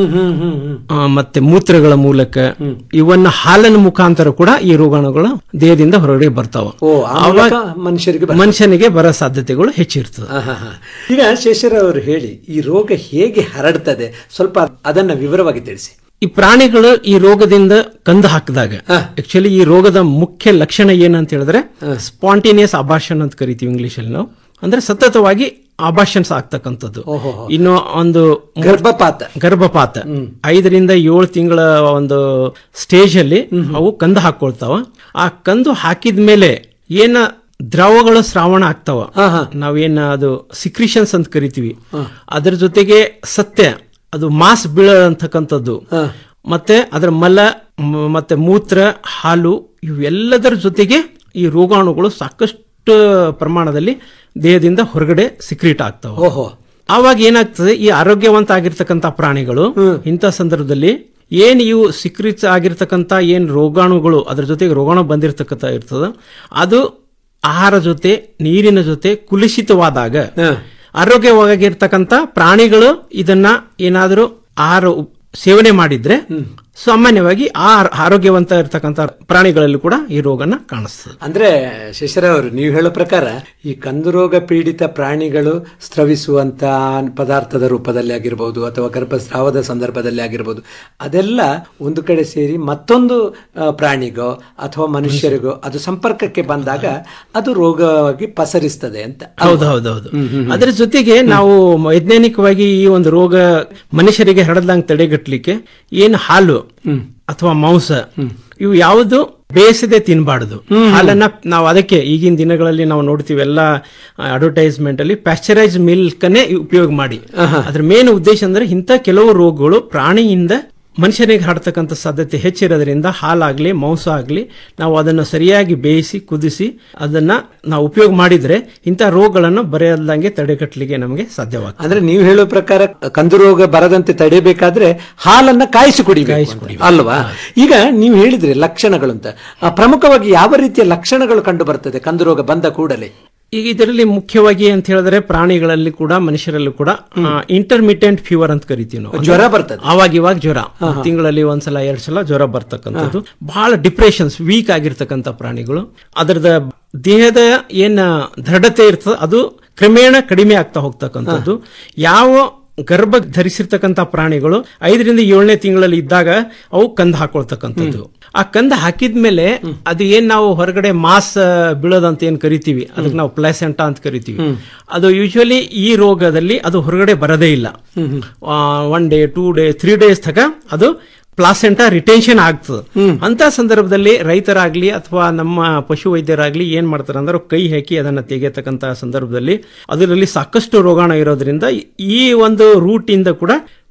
ಆ, ಮತ್ತೆ ಮೂತ್ರಗಳ ಮೂಲಕ ಇವನ್ನ ಹಾಲಿನ ಮುಖಾಂತರ ಕೂಡ ಈ ರೋಗಾಣುಗಳು ದೇಹದಿಂದ ಹೊರಗಡೆ ಬರ್ತಾವ ಓ ಆ ಮೂಲಕ ಮನುಷ್ಯರಿಗೆ ಬರ್ತದೆ. ಮನುಷ್ಯನಿಗೆ ಬರೋ ಸಾಧ್ಯತೆಗಳು ಹೆಚ್ಚಿರ್ತದೆ ಆಹಾಹಾ. ಈಗ ಶೇಷರ ಅವರು ಹೇಳಿ ಈ ರೋಗ ಹೇಗೆ ಹರಡ್ತದೆ ಸ್ವಲ್ಪ ಅದನ್ನ ವಿವರವಾಗಿ ತಿಳಿಸಿ ಈ ಪ್ರಾಣಿಗಳು ಈ ರೋಗದಿಂದ ಕಂದು ಹಾಕಿದಾಗ ಆಕ್ಚುಲಿ ಈ ರೋಗದ ಮುಖ್ಯ ಲಕ್ಷಣ ಏನಂತ ಹೇಳಿದ್ರೆ ಸ್ಪಾಂಟೇನಿಯಸ್ ಅಬಾಷನ್ ಅಂತ ಕರಿತೀವಿ ಇಂಗ್ಲಿಷ್ ಅಲ್ಲಿ ನಾವು ಅಂದ್ರೆ ಸತತವಾಗಿ ಅಬಾಷನ್ಸ್ ಆಗ್ತಕ್ಕಂಥದ್ದು ಇನ್ನು ಒಂದು ಗರ್ಭಪಾತ ಗರ್ಭಪಾತ ಐದರಿಂದ ಏಳು ತಿಂಗಳ ಒಂದು ಸ್ಟೇಜ್ ಅಲ್ಲಿ ಅವು ಕಂದು ಹಾಕೊಳ್ತಾವ ಆ ಕಂದು ಹಾಕಿದ ಮೇಲೆ ಏನ ದ್ರವಗಳು ಸ್ರಾವಣ ಆಗ್ತಾವ ನಾವೇನ ಅದು ಸಿಕ್ರಿಷನ್ಸ್ ಅಂತ ಕರಿತೀವಿ ಅದ್ರ ಜೊತೆಗೆ ಸತ್ಯ ಅದು ಮಾಸ್ ಬೀಳಂತಕ್ಕಂಥದ್ದು ಮತ್ತೆ ಅದರ ಮಲ ಮ- ಮತ್ತೆ ಮೂತ್ರ ಹಾಲು ಇವೆಲ್ಲದರ ಜೊತೆಗೆ ಈ ರೋಗಾಣುಗಳು ಸಾಕಷ್ಟು ಪ್ರಮಾಣದಲ್ಲಿ ದೇಹದಿಂದ ಹೊರಗಡೆ ಸಿಕ್ರೀಟ್ ಆಗ್ತಾವ ಓಹೋ ಆವಾಗ ಏನಾಗ್ತದೆ ಈ ಆರೋಗ್ಯವಂತ ಆಗಿರ್ತಕ್ಕಂಥ ಪ್ರಾಣಿಗಳು ಇಂಥ ಸಂದರ್ಭದಲ್ಲಿ ಏನ್ ಇವು ಸಿಕ್ರಿತ್ ಆಗಿರ್ತಕ್ಕಂಥ ಏನ್ ರೋಗಾಣುಗಳು ಅದ್ರ ಜೊತೆಗೆ ರೋಗಾಣು ಬಂದಿರತಕ್ಕಂಥ ಇರ್ತದ ಅದು ಆಹಾರ ಜೊತೆ ನೀರಿನ ಜೊತೆ ಕುಲುಷಿತವಾದಾಗ ಆರೋಗ್ಯವಾಗಿರ್ತಕ್ಕಂಥ ಪ್ರಾಣಿಗಳು ಇದನ್ನ ಏನಾದರೂ ಆಹಾರ ಉಪ್- ಸೇವನೆ ಮಾಡಿದ್ರೆ ಸಾಮಾನ್ಯವಾಗಿ ಆ ಆರೋಗ್ಯವಂತ ಇರ್ತಕ್ಕಂಥ ಪ್ರಾಣಿಗಳಲ್ಲಿ ಕೂಡ ಈ ರೋಗನ ಕಾಣಿಸ್ತದೆ ಅಂದ್ರೆ ಶಶರ ಅವರು ನೀವು ಹೇಳೋ ಪ್ರಕಾರ ಈ ಕಂದು ರೋಗ ಪೀಡಿತ ಪ್ರಾಣಿಗಳು ಸ್ರವಿಸುವಂತ ಪದಾರ್ಥದ ರೂಪದಲ್ಲಿ ಆಗಿರ್ಬೋದು ಅಥವಾ ಗರ್ಭಸ್ರಾವದ ಸಂದರ್ಭದಲ್ಲಿ ಆಗಿರ್ಬೋದು ಅದೆಲ್ಲ ಒಂದು ಕಡೆ ಸೇರಿ ಮತ್ತೊಂದು ಆ, ಪ್ರಾಣಿಗೋ ಅಥವಾ ಮನುಷ್ಯರಿಗೋ ಅದು ಸಂಪರ್ಕಕ್ಕೆ ಬಂದಾಗ ಅದು ರೋಗವಾಗಿ ಪಸರಿಸ್ತದೆ ಅಂತ ಹೌದು ಹೌದು ಹೌದು ಅದರ ಜೊತೆಗೆ ನಾವು ವೈಜ್ಞಾನಿಕವಾಗಿ ಈ ಒಂದು ರೋಗ ಮನುಷ್ಯರಿಗೆ ಹರಡದಂಗೆ ತಡೆಗಟ್ಟಲಿಕ್ಕೆ ಏನು ಹಾಲು ಅಥವಾ ಮಾಂಸ ಇವು ಯಾವುದು ಬೇಯಿಸದೆ ತಿನ್ನಬಾರದು ಹಾಲನ್ನ ನಾವು ಅದಕ್ಕೆ ಈಗಿನ ದಿನಗಳಲ್ಲಿ ನಾವು ನೋಡ್ತೀವಿ ಎಲ್ಲ ಅಡ್ವರ್ಟೈಸ್ಮೆಂಟ್ ಅಲ್ಲಿ ಪ್ಯಾಸ್ಚರೈಸ್ ಮಿಲ್ಕ್ ಅನ್ನೇ ಉಪಯೋಗ ಮಾಡಿ ಅದ್ರ ಮೇನ್ ಉದ್ದೇಶ ಅಂದ್ರೆ ಇಂಥ ಕೆಲವು ರೋಗಗಳು ಪ್ರಾಣಿಯಿಂದ ಮನುಷ್ಯನಿಗೆ ಹರಡ್ತಕ್ಕಂಥ ಸಾಧ್ಯತೆ ಹೆಚ್ಚಿರೋದ್ರಿಂದ ಹಾಲಾಗ್ಲಿ ಮಾಂಸ ಆಗ್ಲಿ ನಾವು ಅದನ್ನು ಸರಿಯಾಗಿ ಬೇಯಿಸಿ ಕುದಿಸಿ ಅದನ್ನ ನಾವು ಉಪಯೋಗ ಮಾಡಿದ್ರೆ ಇಂಥ ರೋಗಗಳನ್ನು ಬರೆಯಲ್ದಂಗೆ ತಡೆಗಟ್ಟಲಿಕ್ಕೆ ನಮಗೆ ಸಾಧ್ಯವಾಗ್ತದೆ ಅಂದ್ರೆ ನೀವು ಹೇಳೋ ಪ್ರಕಾರ ಕಂದು ರೋಗ ಬರದಂತೆ ತಡೆಯಬೇಕಾದ್ರೆ ಹಾಲನ್ನ ಕಾಯಿಸಿ ಕುಡಿಬೇಕು ಅಲ್ವಾ ಈಗ ನೀವು ಹೇಳಿದ್ರಿ ಲಕ್ಷಣಗಳು ಅಂತ ಆ, ಪ್ರಮುಖವಾಗಿ ಯಾವ ರೀತಿಯ ಲಕ್ಷಣಗಳು ಕಂಡು ಬರ್ತದೆ ಕಂದು ರೋಗ ಬಂದ ಕೂಡಲೇ ಈಗ ಇದರಲ್ಲಿ ಮುಖ್ಯವಾಗಿ ಅಂತ ಹೇಳಿದ್ರೆ ಪ್ರಾಣಿಗಳಲ್ಲಿ ಕೂಡ ಮನುಷ್ಯರಲ್ಲೂ ಕೂಡ ಇಂಟರ್ಮಿಟೆಂಟ್ ಫೀವರ್ ಅಂತ ಕರಿತೀವಿ ನಾವು ಅಂದ್ರೆ ಜ್ವರ ಬರ್ತದೆ. ಅವಾಗ ಇವಾಗ ಜ್ವರ ತಿಂಗಳಲ್ಲಿ ಒಂದ್ಸಲ ಎರಡ್ ಸಲ ಜ್ವರ ಬರ್ತಕ್ಕಂಥದ್ದು ಬಹಳ ಡಿಪ್ರೆಷನ್ಸ್ ವೀಕ್ ಆಗಿರ್ತಕ್ಕಂಥ ಪ್ರಾಣಿಗಳು ಅದರದ ದೇಹದ ಏನ್ ದೃಢತೆ ಇರ್ತದೆ ಅದು ಕ್ರಮೇಣ ಕಡಿಮೆ ಆಗ್ತಾ ಹೋಗ್ತಕ್ಕಂಥದ್ದು ಯಾವ ಗರ್ಭ ಧರಿಸಿರ್ತಕ್ಕಂಥ ಪ್ರಾಣಿಗಳು ಐದರಿಂದ ಏಳನೇ ತಿಂಗಳಲ್ಲಿ ಇದ್ದಾಗ ಅವು ಕಂದ ಹಾಕೊಳ್ತಕ್ಕಂಥದ್ದು ಆ ಕಂದ ಹಾಕಿದ್ಮೇಲೆ ಅದು ಏನ್ ನಾವು ಹೊರಗಡೆ ಮಾಸ್ ಬೀಳೋದಂತ ಏನ್ ಕರಿತೀವಿ ಅದಕ್ಕೆ ನಾವು ಪ್ಲಾಸೆಂಟಾ ಅಂತ ಕರಿತೀವಿ ಅದು ಯೂಶುವಲಿ ಈ ರೋಗದಲ್ಲಿ ಅದು ಹೊರಗಡೆ ಬರದೇ ಇಲ್ಲ one day two day three days ತಗ ಅದು ಪ್ಲಾಸೆಂಟಾ ರಿಟೆನ್ಷನ್ ಆಗ್ತದೆ ಅಂತ ಸಂದರ್ಭದಲ್ಲಿ ರೈತರಾಗ್ಲಿ ಅಥವಾ ನಮ್ಮ ಪಶು ವೈದ್ಯರಾಗ್ಲಿ ಏನ್ ಮಾಡ್ತಾರೆ ಅಂದ್ರೆ ಕೈ ಹಾಕಿ ಅದನ್ನ ತೆಗೆಯತಕ್ಕಂತ ಸಂದರ್ಭದಲ್ಲಿ ಅದರಲ್ಲಿ ಸಾಕಷ್ಟು ರೋಗಾಣು ಇರೋದ್ರಿಂದ ಈ ಒಂದು ರೂಟ್ ಇಂದ ಕೂಡ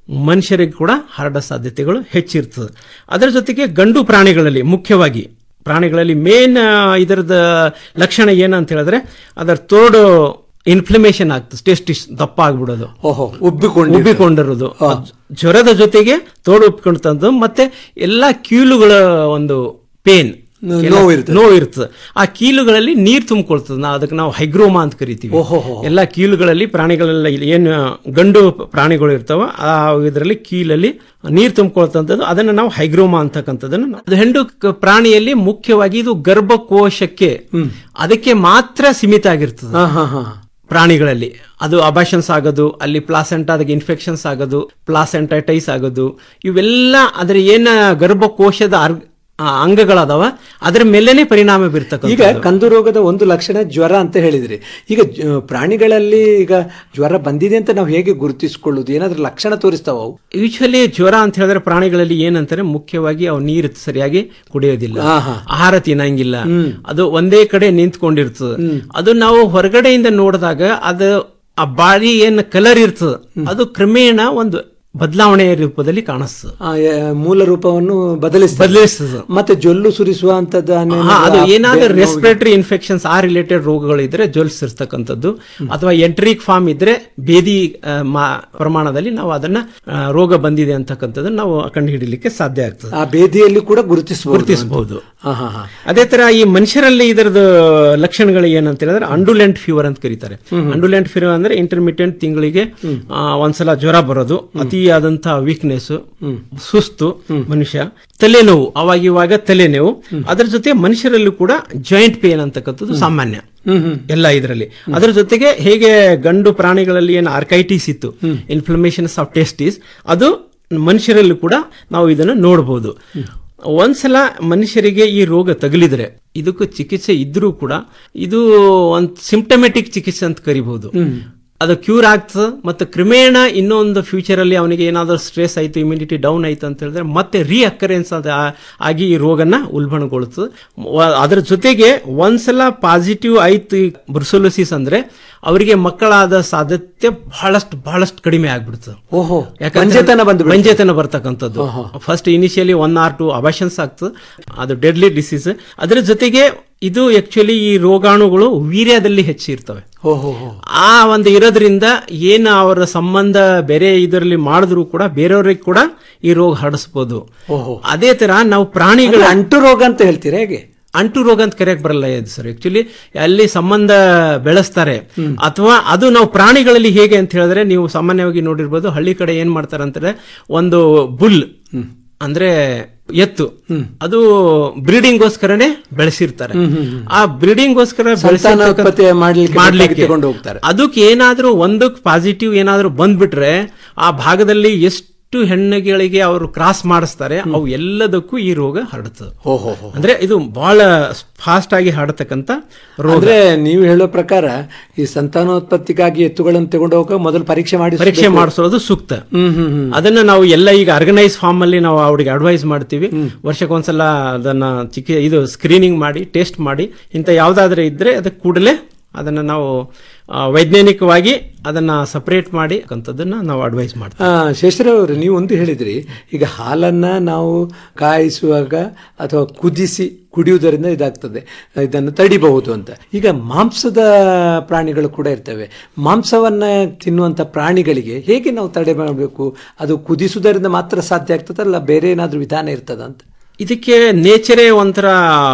ಮನುಷ್ಯರಿಗೆ ಕೂಡ ಹರಡೋ ಸಾಧ್ಯತೆಗಳು ಹೆಚ್ಚಿರ್ತದೆ ಅದರ ಜೊತೆಗೆ ಗಂಡು ಪ್ರಾಣಿಗಳಲ್ಲಿ ಮುಖ್ಯವಾಗಿ ಪ್ರಾಣಿಗಳಲ್ಲಿ ಮೇನ್ ಇದರದ ಲಕ್ಷಣ ಏನಂತ ಹೇಳಿದ್ರೆ ಅದರ ತೋಡು ಇನ್ಫ್ಲಮೇಷನ್ ಆಗ್ತದೆ ಟೆಸ್ಟಿಸ್ ದಪ್ಪ ಆಗ್ಬಿಡೋದು ಓಹೋ ಉಬ್ಬಿಕೊಂಡು ಉಬ್ಬಿಕೊಂಡಿರೋದು ಜ್ವರದ ಜೊತೆಗೆ ತೋಡು ಉಬ್ಬಿಕೊಂಡು ಮತ್ತೆ ಎಲ್ಲಾ ಕೀಲುಗಳ ಒಂದು ಪೇನ್ ನೋವು ಇರ್ತದೆ. ನೋವು ಇರ್ತದೆ ಆ ಕೀಲುಗಳಲ್ಲಿ ನೀರು ತುಂಬಿಕೊಳ್ತದೆ ನಾವು ಅದಕ್ಕೆ ನಾವು ಹೈಗ್ರೋಮಾ ಅಂತ ಕರಿತೀವಿ ಓಹೋಹೋ. ಎಲ್ಲ ಕೀಲುಗಳಲ್ಲಿ ಪ್ರಾಣಿಗಳೆಲ್ಲ ಇಲ್ಲಿ ಏನು ಗಂಡು ಪ್ರಾಣಿಗಳು ಇರ್ತಾವ ಆ ಇದರಲ್ಲಿ ಕೀಲಲ್ಲಿ ನೀರು ತುಂಬಿಕೊಳ್ತಂಥದ್ದು ಅದನ್ನ ನಾವು ಹೈಗ್ರೋಮಾ ಅಂತಕ್ಕಂಥದ್ದನ್ನು ನಾವು- ಅದು ಹೆಂಡು ಕ- ಪ್ರಾಣಿಯಲ್ಲಿ ಮುಖ್ಯವಾಗಿ ಇದು ಗರ್ಭಕೋಶಕ್ಕೆ ಅದಕ್ಕೆ ಮಾತ್ರ ಸೀಮಿತ ಆಗಿರ್ತದೆ ಹಾ ಹಾ ಹಾ ಪ್ರಾಣಿಗಳಲ್ಲಿ ಅದು ಅಬಾಷನ್ಸ್ ಆಗೋದು ಅಲ್ಲಿ ಪ್ಲಾಸೆಂಟಾದಾಗ ಇನ್ಫೆಕ್ಷನ್ಸ್ ಆಗೋದು ಪ್ಲಾಸೆಂಟೈಟೈಸ್ ಆಗೋದು ಇವೆಲ್ಲ ಅದರ ಏನ ಗರ್ಭಕೋಶದ ಅರ್- ಆ, ಅಂಗಗಳದಾವ ಅದರ ಮೇಲೇನೆ ಪರಿಣಾಮ ಬೀರ್ತಕ್ಕಂಥ ಈಗ ಕಂದು ರೋಗದ ಒಂದು ಲಕ್ಷಣ ಜ್ವರ ಅಂತ ಹೇಳಿದ್ರಿ ಈಗ ಜ- ಪ್ರಾಣಿಗಳಲ್ಲಿ ಈಗ ಜ್ವರ ಬಂದಿದೆ ಅಂತ ನಾವು ಹೇಗೆ ಗುರುತಿಸಿಕೊಳ್ಳುದು ಏನಾದ್ರೂ ಲಕ್ಷಣ ತೋರಿಸ್ತಾವ ಅವು ಯೂಶಲಿ ಜ್ವರ ಅಂತ ಹೇಳಿದ್ರೆ ಪ್ರಾಣಿಗಳಲ್ಲಿ ಏನಂತಾರೆ ಮುಖ್ಯವಾಗಿ ಅವು ನೀರು ಸರಿಯಾಗಿ ಕುಡಿಯೋದಿಲ್ಲ ಹಾ, ಹಾ. ಆಹಾರ ತಿನ್ನಂಗಿಲ್ಲ ಅದು ಒಂದೇ ಕಡೆ ನಿಂತ್ಕೊಂಡಿರ್ತದೆ ಅದು ನಾವು ಹೊರಗಡೆಯಿಂದ ನೋಡಿದಾಗ ಅದು ಆ ಬಾಡಿ ಏನ್ ಕಲರ್ ಇರ್ತದೆ ಅದು ಕ್ರಮೇಣ ಒಂದು ಬದಲಾವಣೆಯ ರೂಪದಲ್ಲಿ ಕಾಣಿಸ್ತದೆ ಆ, ಎ- ಮೂಲ ರೂಪವನ್ನು ಬದಲಿಸ್ತದೆ ಬದಲಿಸ್ತದೆ. ಮತ್ತೆ ಜೊಲ್ಲು ಸುರಿಸುವ ಅಂತದ್ದು ಹಾ, ಅದು ಏನಾದ್ರೂ ರೆಸ್ಪಿರೇಟರಿ ಇನ್ಫೆಕ್ಷನ್ಸ್ ಆ ರಿಲೇಟೆಡ್ ರೋಗಗಳು ಇದ್ರೆ ಜೋಲಿಸಿರ್ತಕ್ಕಂಥದ್ದು ಅಥವಾ ಎಂಟ್ರಿಕ್ ಫಾರ್ಮ್ ಇದ್ರೆ ಬೇದಿ ಆ, ಮಾ- ಪ್ರಮಾಣದಲ್ಲಿ ನಾವು ಅದನ್ನ ಆ, ರೋಗ ಬಂದಿದೆ ಅಂತಕ್ಕಂಥದ್ದನ್ನ ನಾವು ಕಂಡುಹಿಡಿಯಲಿಕ್ಕೆ ಸಾಧ್ಯ ಆಗ್ತದೆ ಆ ಬೇದಿಯಲ್ಲಿ ಕೂಡ ಗುರುತಿಸಬಹುದು ಗುರುತಿಸಬಹುದು ಹಾ ಹಾ ಹಾ ಅದೇ ತರ ಈ ಮನುಷ್ಯರಲ್ಲಿ ಇದರದ ಲಕ್ಷಣಗಳು ಏನಂತ ಹೇಳಿದ್ರೆ ಅಂಡುಲೆಂಟ್ ಫೀವರ್ ಅಂತ ಕರೀತಾರೆ ಅಂಡುಲೆಂಟ್ ಫೀವರ್ ಅಂದ್ರೆ ಇಂಟರ್ಮಿಟೆಂಟ್ ತಿಂಗಳಿಗೆ ಆ, ಒಂದ್ಸಲ ಜ್ವರ ಬರೋದು ಅತಿಯಾದಂತಹ ವೀಕ್ನೆಸ್ ಸುಸ್ತು ಮನುಷ್ಯ ತಲೆನೋವು ಅವಾಗ ಇವಾಗ ತಲೆನೋವು ಅದರ ಜೊತೆ ಮನುಷ್ಯರಲ್ಲೂ ಕೂಡ ಜಾಯಿಂಟ್ ಪೇನ್ ಅಂತಕ್ಕಂಥದ್ದು ಸಾಮಾನ್ಯ ಎಲ್ಲ ಇದರಲ್ಲಿ ಅದರ ಜೊತೆಗೆ ಹೇಗೆ ಗಂಡು ಪ್ರಾಣಿಗಳಲ್ಲಿ ಏನು ಆರ್ಕೈಟಿಸ್ ಇತ್ತು ಇನ್ಫ್ಲಮೇಷನ್ಸ್ ಆಫ್ ಟೆಸ್ಟಿಸ್ ಅದು ಮನುಷ್ಯರಲ್ಲೂ ಕೂಡ ನಾವು ಇದನ್ನು ನೋಡಬಹುದು ಒಂದ್ಸಲ ಮನುಷ್ಯರಿಗೆ ಈ ರೋಗ ತಗುಲಿದ್ರೆ ಇದಕ್ಕೂ ಚಿಕಿತ್ಸೆ ಇದ್ರೂ ಕೂಡ ಇದು ಒಂದು ಸಿಂಪ್ಟಮೆಟಿಕ್ ಚಿಕಿತ್ಸೆ ಅಂತ ಕರಿಬಹುದು ಅದು ಕ್ಯೂರ್ ಆಗ್ತದೆ ಮತ್ತು ಕ್ರಮೇಣ ಇನ್ನೊಂದು ಫ್ಯೂಚರ್ ಅಲ್ಲಿ ಅವನಿಗೆ ಏನಾದರೂ ಸ್ಟ್ರೆಸ್ ಆಯ್ತು ಇಮ್ಯುನಿಟಿ ಡೌನ್ ಆಯ್ತು ಅಂತ ಹೇಳಿದ್ರೆ ಮತ್ತೆ ರೀ ಅಕರೆನ್ಸ್ ಅದ ಆಗಿ ಈ ರೋಗನ ಉಲ್ಬಣಗೊಳ್ತದೆ ವ- ಅದರ ಜೊತೆಗೆ ಒಂದ್ಸಲ ಪಾಸಿಟಿವ್ ಆಯ್ತು ಬ್ರುಸೋಲೋಸಿಸ್ ಅಂದ್ರೆ ಅವರಿಗೆ ಮಕ್ಕಳಾದ ಸಾಧ್ಯತೆ ಬಹಳಷ್ಟು ಬಹಳಷ್ಟು ಕಡಿಮೆ ಆಗ್ಬಿಡ್ತದೆ ಓಹೋ ಯಾಕಂದ್ರೆ ಮಂಜೆತನ ಬಂದು ಮಂಜೆತನ ಬರ್ತಕ್ಕಂಥದ್ದು first initially one or two abortions ಆಗ್ತದೆ ಅದು ಡೆಡ್ಲಿ ಡಿಸೀಸ್ ಅದರ ಜೊತೆಗೆ ಇದು ಆಕ್ಚುಲಿ ಈ ರೋಗಾಣುಗಳು ವೀರ್ಯದಲ್ಲಿ ಹೆಚ್ಚಿರ್ತವೆ ಓಹೋ ಆ ಒಂದು ಇರೋದ್ರಿಂದ ಏನು ಅವರ ಸಂಬಂಧ ಬೇರೆ ಇದರಲ್ಲಿ ಮಾಡಿದ್ರು ಕೂಡ ಬೇರೆಯವ್ರಿಗೆ ಕೂಡ ಈ ರೋಗ ಹರಡಿಸಬಹುದು ಓಹೋ ಅದೇ ತರ ನಾವು ಪ್ರಾಣಿಗಳ ಅಂದ್ರೆ ಅಂಟು ರೋಗ ಅಂತ ಹೇಳ್ತೀರಾ ಹೇಗೆ ಅಂಟು ರೋಗ ಅಂತ ಕರೆಯಕ್ ಬರಲ್ಲ ಇದು ಸರ್ ಆಕ್ಚುಲಿ ಅಲ್ಲಿ ಸಂಬಂಧ ಬೆಳೆಸ್ತಾರೆ ಅಥವಾ ಅದು ನಾವು ಪ್ರಾಣಿಗಳಲ್ಲಿ ಹೇಗೆ ಅಂತ ಹೇಳಿದ್ರೆ ನೀವು ಸಾಮಾನ್ಯವಾಗಿ ನೋಡಿರ್ಬೋದು ಹಳ್ಳಿ ಕಡೆ ಏನ್ ಮಾಡ್ತಾರೆ ಅಂತಾರೆ ಒಂದು ಬುಲ್ ಅಂದ್ರೆ ಎತ್ತು ಅದು ಬ್ರೀಡಿಂಗ್ಗೋಸ್ಕರನೇ ಬೆಳೆಸಿರ್ತಾರೆ ಆ ಬ್ರೀಡಿಂಗ್ಗೋಸ್ಕರ ಸಂತಾನೋತ್ಪತ್ತಿ ಮಾಡ್ಲಿಕ್ಕೆ ತೆಗೆದುಕೊಂಡು ಹೋಗ್ತಾರೆ. ಅದಕ್ಕೆ ಏನಾದ್ರೂ ಒಂದಕ್ಕೆ ಪಾಸಿಟಿವ್ ಏನಾದ್ರೂ ಬಂದ್ಬಿಟ್ರೆ ಆ ಭಾಗದಲ್ಲಿ ಎಷ್ಟು ಹೆಣ್ಣುಗಳಿಗೆ ಅವರು ಕ್ರಾಸ್ ಮಾಡಿಸ್ತಾರೆ ಅವು ಎಲ್ಲದಕ್ಕೂ ಈ ರೋಗ ಹರಡುತ್ತದೆ ಓಹೋ ಅಂದ್ರೆ ಇದು ಬಹಳ ಫಾಸ್ಟ್ ಆಗಿ ಹರಡತಕ್ಕಂತ ರೋಗ ಅಂದ್ರೆ ನೀವು ಹೇಳೋ ಪ್ರಕಾರ ಈ ಸಂತಾನೋತ್ಪತ್ತಿಗಾಗಿ ಎತ್ತುಗಳನ್ನು ತಗೊಂಡು ಹೋಗ ಮೊದಲು ಪರೀಕ್ಷೆ ಮಾಡಿ ಪರೀಕ್ಷೆ ಮಾಡಿಸೋದು ಸೂಕ್ತ ಹ್ಮ್ ಹ್ಮ್ ಹ್ಮ್ ಅದನ್ನ ನಾವು ಎಲ್ಲ ಈಗ ಆರ್ಗನೈಸ್ ಫಾರ್ಮ್ ಅಲ್ಲಿ ನಾವು ಅವ್ರಿಗೆ ಅಡ್ವೈಸ್ ಮಾಡ್ತೀವಿ ವರ್ಷಕ್ಕೊಂದ್ಸಲ ಅದನ್ನ ಚಿಕಿ ಇದು ಸ್ಕ್ರೀನಿಂಗ್ ಮಾಡಿ ಟೆಸ್ಟ್ ಮಾಡಿ ಇಂಥ ಯಾವ್ದಾದ್ರೆ ಇದ್ರೆ ಅದಕ್ಕೆ ಕೂಡಲೇ ಅದನ್ನ ನಾವು ಆ, ವೈಜ್ಞಾನಿಕವಾಗಿ ಅದನ್ನ ಸಪರೇಟ್ ಮಾಡಿ ಅಂತದನ್ನ ನಾವು ಅಡ್ವೈಸ್ ಮಾಡ್ತೀವಿ ಆ, ಶೇಷರಾವ್ ಅವರು ನೀವು ಒಂದು ಹೇಳಿದ್ರಿ ಈಗ ಹಾಲನ್ನ ನಾವು ಕಾಯಿಸುವಾಗ ಅಥವಾ ಕುದಿಸಿ ಕುಡಿಯುವುದರಿಂದ ಇದಾಗ್ತದೆ ಇದನ್ನು ತಡಿಬಹುದು ಅಂತ ಈಗ ಮಾಂಸದ ಪ್ರಾಣಿಗಳು ಕೂಡ ಇರ್ತವೆ ಮಾಂಸವನ್ನ ತಿನ್ನುವಂತ ಪ್ರಾಣಿಗಳಿಗೆ ಹೇಗೆ ನಾವು ತಡೆ ಮಾಡಬೇಕು ಅದು ಕುದಿಸುವುದರಿಂದ ಮಾತ್ರ ಸಾಧ್ಯ ಆಗ್ತದಲ್ಲ ಬೇರೆ ಏನಾದ್ರೂ ವಿಧಾನ ಇರ್ತದ ಅಂತ ಇದಕ್ಕೆ ನೇಚರೇ ಒಂಥರ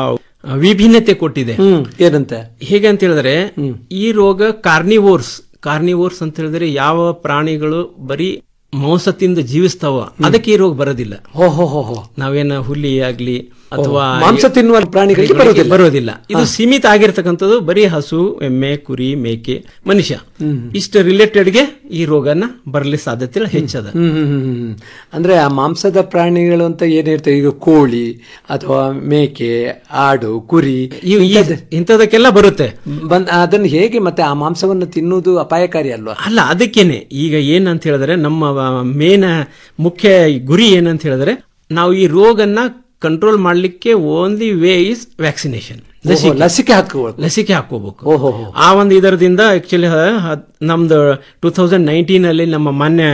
ವಿಭಿನ್ನತೆ ಕೊಟ್ಟಿದೆ ಹ್ಮ್ ಏನಂತ ಹೇಗೆ ಅಂತ ಹೇಳಿದ್ರೆ ಈ ರೋಗ ಕಾರ್ನಿವೋರ್ಸ್ ಕಾರ್ನಿವೋರ್ಸ್ ಅಂತ ಹೇಳಿದ್ರೆ ಯಾವ ಪ್ರಾಣಿಗಳು ಬರೀ ಮಾಂಸ ತಿಂದು ಜೀವಿಸ್ತಾವ ಅದಕ್ಕೆ ಈ ರೋಗ ಬರೋದಿಲ್ಲ ಹೋ ಹೋ ಹೋ ಹೋ ನಾವೇನ ಹುಲಿ ಆಗ್ಲಿ ಅಥವಾ ಮಾಂಸ ತಿನ್ನುವ ಪ್ರಾಣಿಗಳಿಗೆ ಬರೋದಿಲ್ಲ ಬರೋದಿಲ್ಲ ಇದು ಸೀಮಿತ ಆಗಿರ್ತಕ್ಕಂಥದ್ದು ಬರೀ ಹಸು ಎಮ್ಮೆ ಕುರಿ ಮೇಕೆ ಮನುಷ್ಯ ಇಷ್ಟು ರಿಲೇಟೆಡ್ಗೆ ಈ ರೋಗನ ಬರಲಿ ಸಾಧ್ಯತೆ ಹೆಚ್ಚದ ಹ್ಮ್ ಹ್ಮ್ ಹ್ಮ್ ಹ್ಮ್. ಅಂದ್ರೆ ಆ ಮಾಂಸದ ಪ್ರಾಣಿಗಳು ಅಂತ ಏನಿರ್ತವೆ ಈಗ ಕೋಳಿ ಅಥವಾ ಮೇಕೆ ಆಡು ಕುರಿ ಇವ್- ಈ- ಇಂಥದಕ್ಕೆಲ್ಲ ಬರುತ್ತೆ ಬಂದ್ ಅದನ್ನು ಹೇಗೆ ಮತ್ತೆ ಆ ಮಾಂಸವನ್ನು ತಿನ್ನುವುದು ಅಪಾಯಕಾರಿ ಅಲ್ವಾ ಅಲ್ಲ ಅದಕ್ಕೇನೆ ಈಗ ಏನಂತ ಹೇಳಿದ್ರೆ ನಮ್ಮ ಮೇನ್ ಮುಖ್ಯ ಗುರಿ ಏನಂತ ಹೇಳಿದ್ರೆ ನಾವು ಈ ರೋಗನ್ನ ಕಂಟ್ರೋಲ್ ಮಾಡ್ಲಿಕ್ಕೆ ಓನ್ಲಿ ವೇ ಇಸ್ ವ್ಯಾಕ್ಸಿನೇಷನ್ ಓಹೋ, ಲಸಿಕೆ ಹಾಕುವ ಲಸಿಕೆ ಹಾಕೋಬೇಕು ಓಹೋ ಆ ಒಂದು ಇದರದಿಂದ ಆಕ್ಚುಲಿ ನಮ್ದು ಟೂ ತೌಸಂಡ್ ನೈನ್ಟೀನ್ ಅಲ್ಲಿ ನಮ್ಮ ಮಾನ್ಯ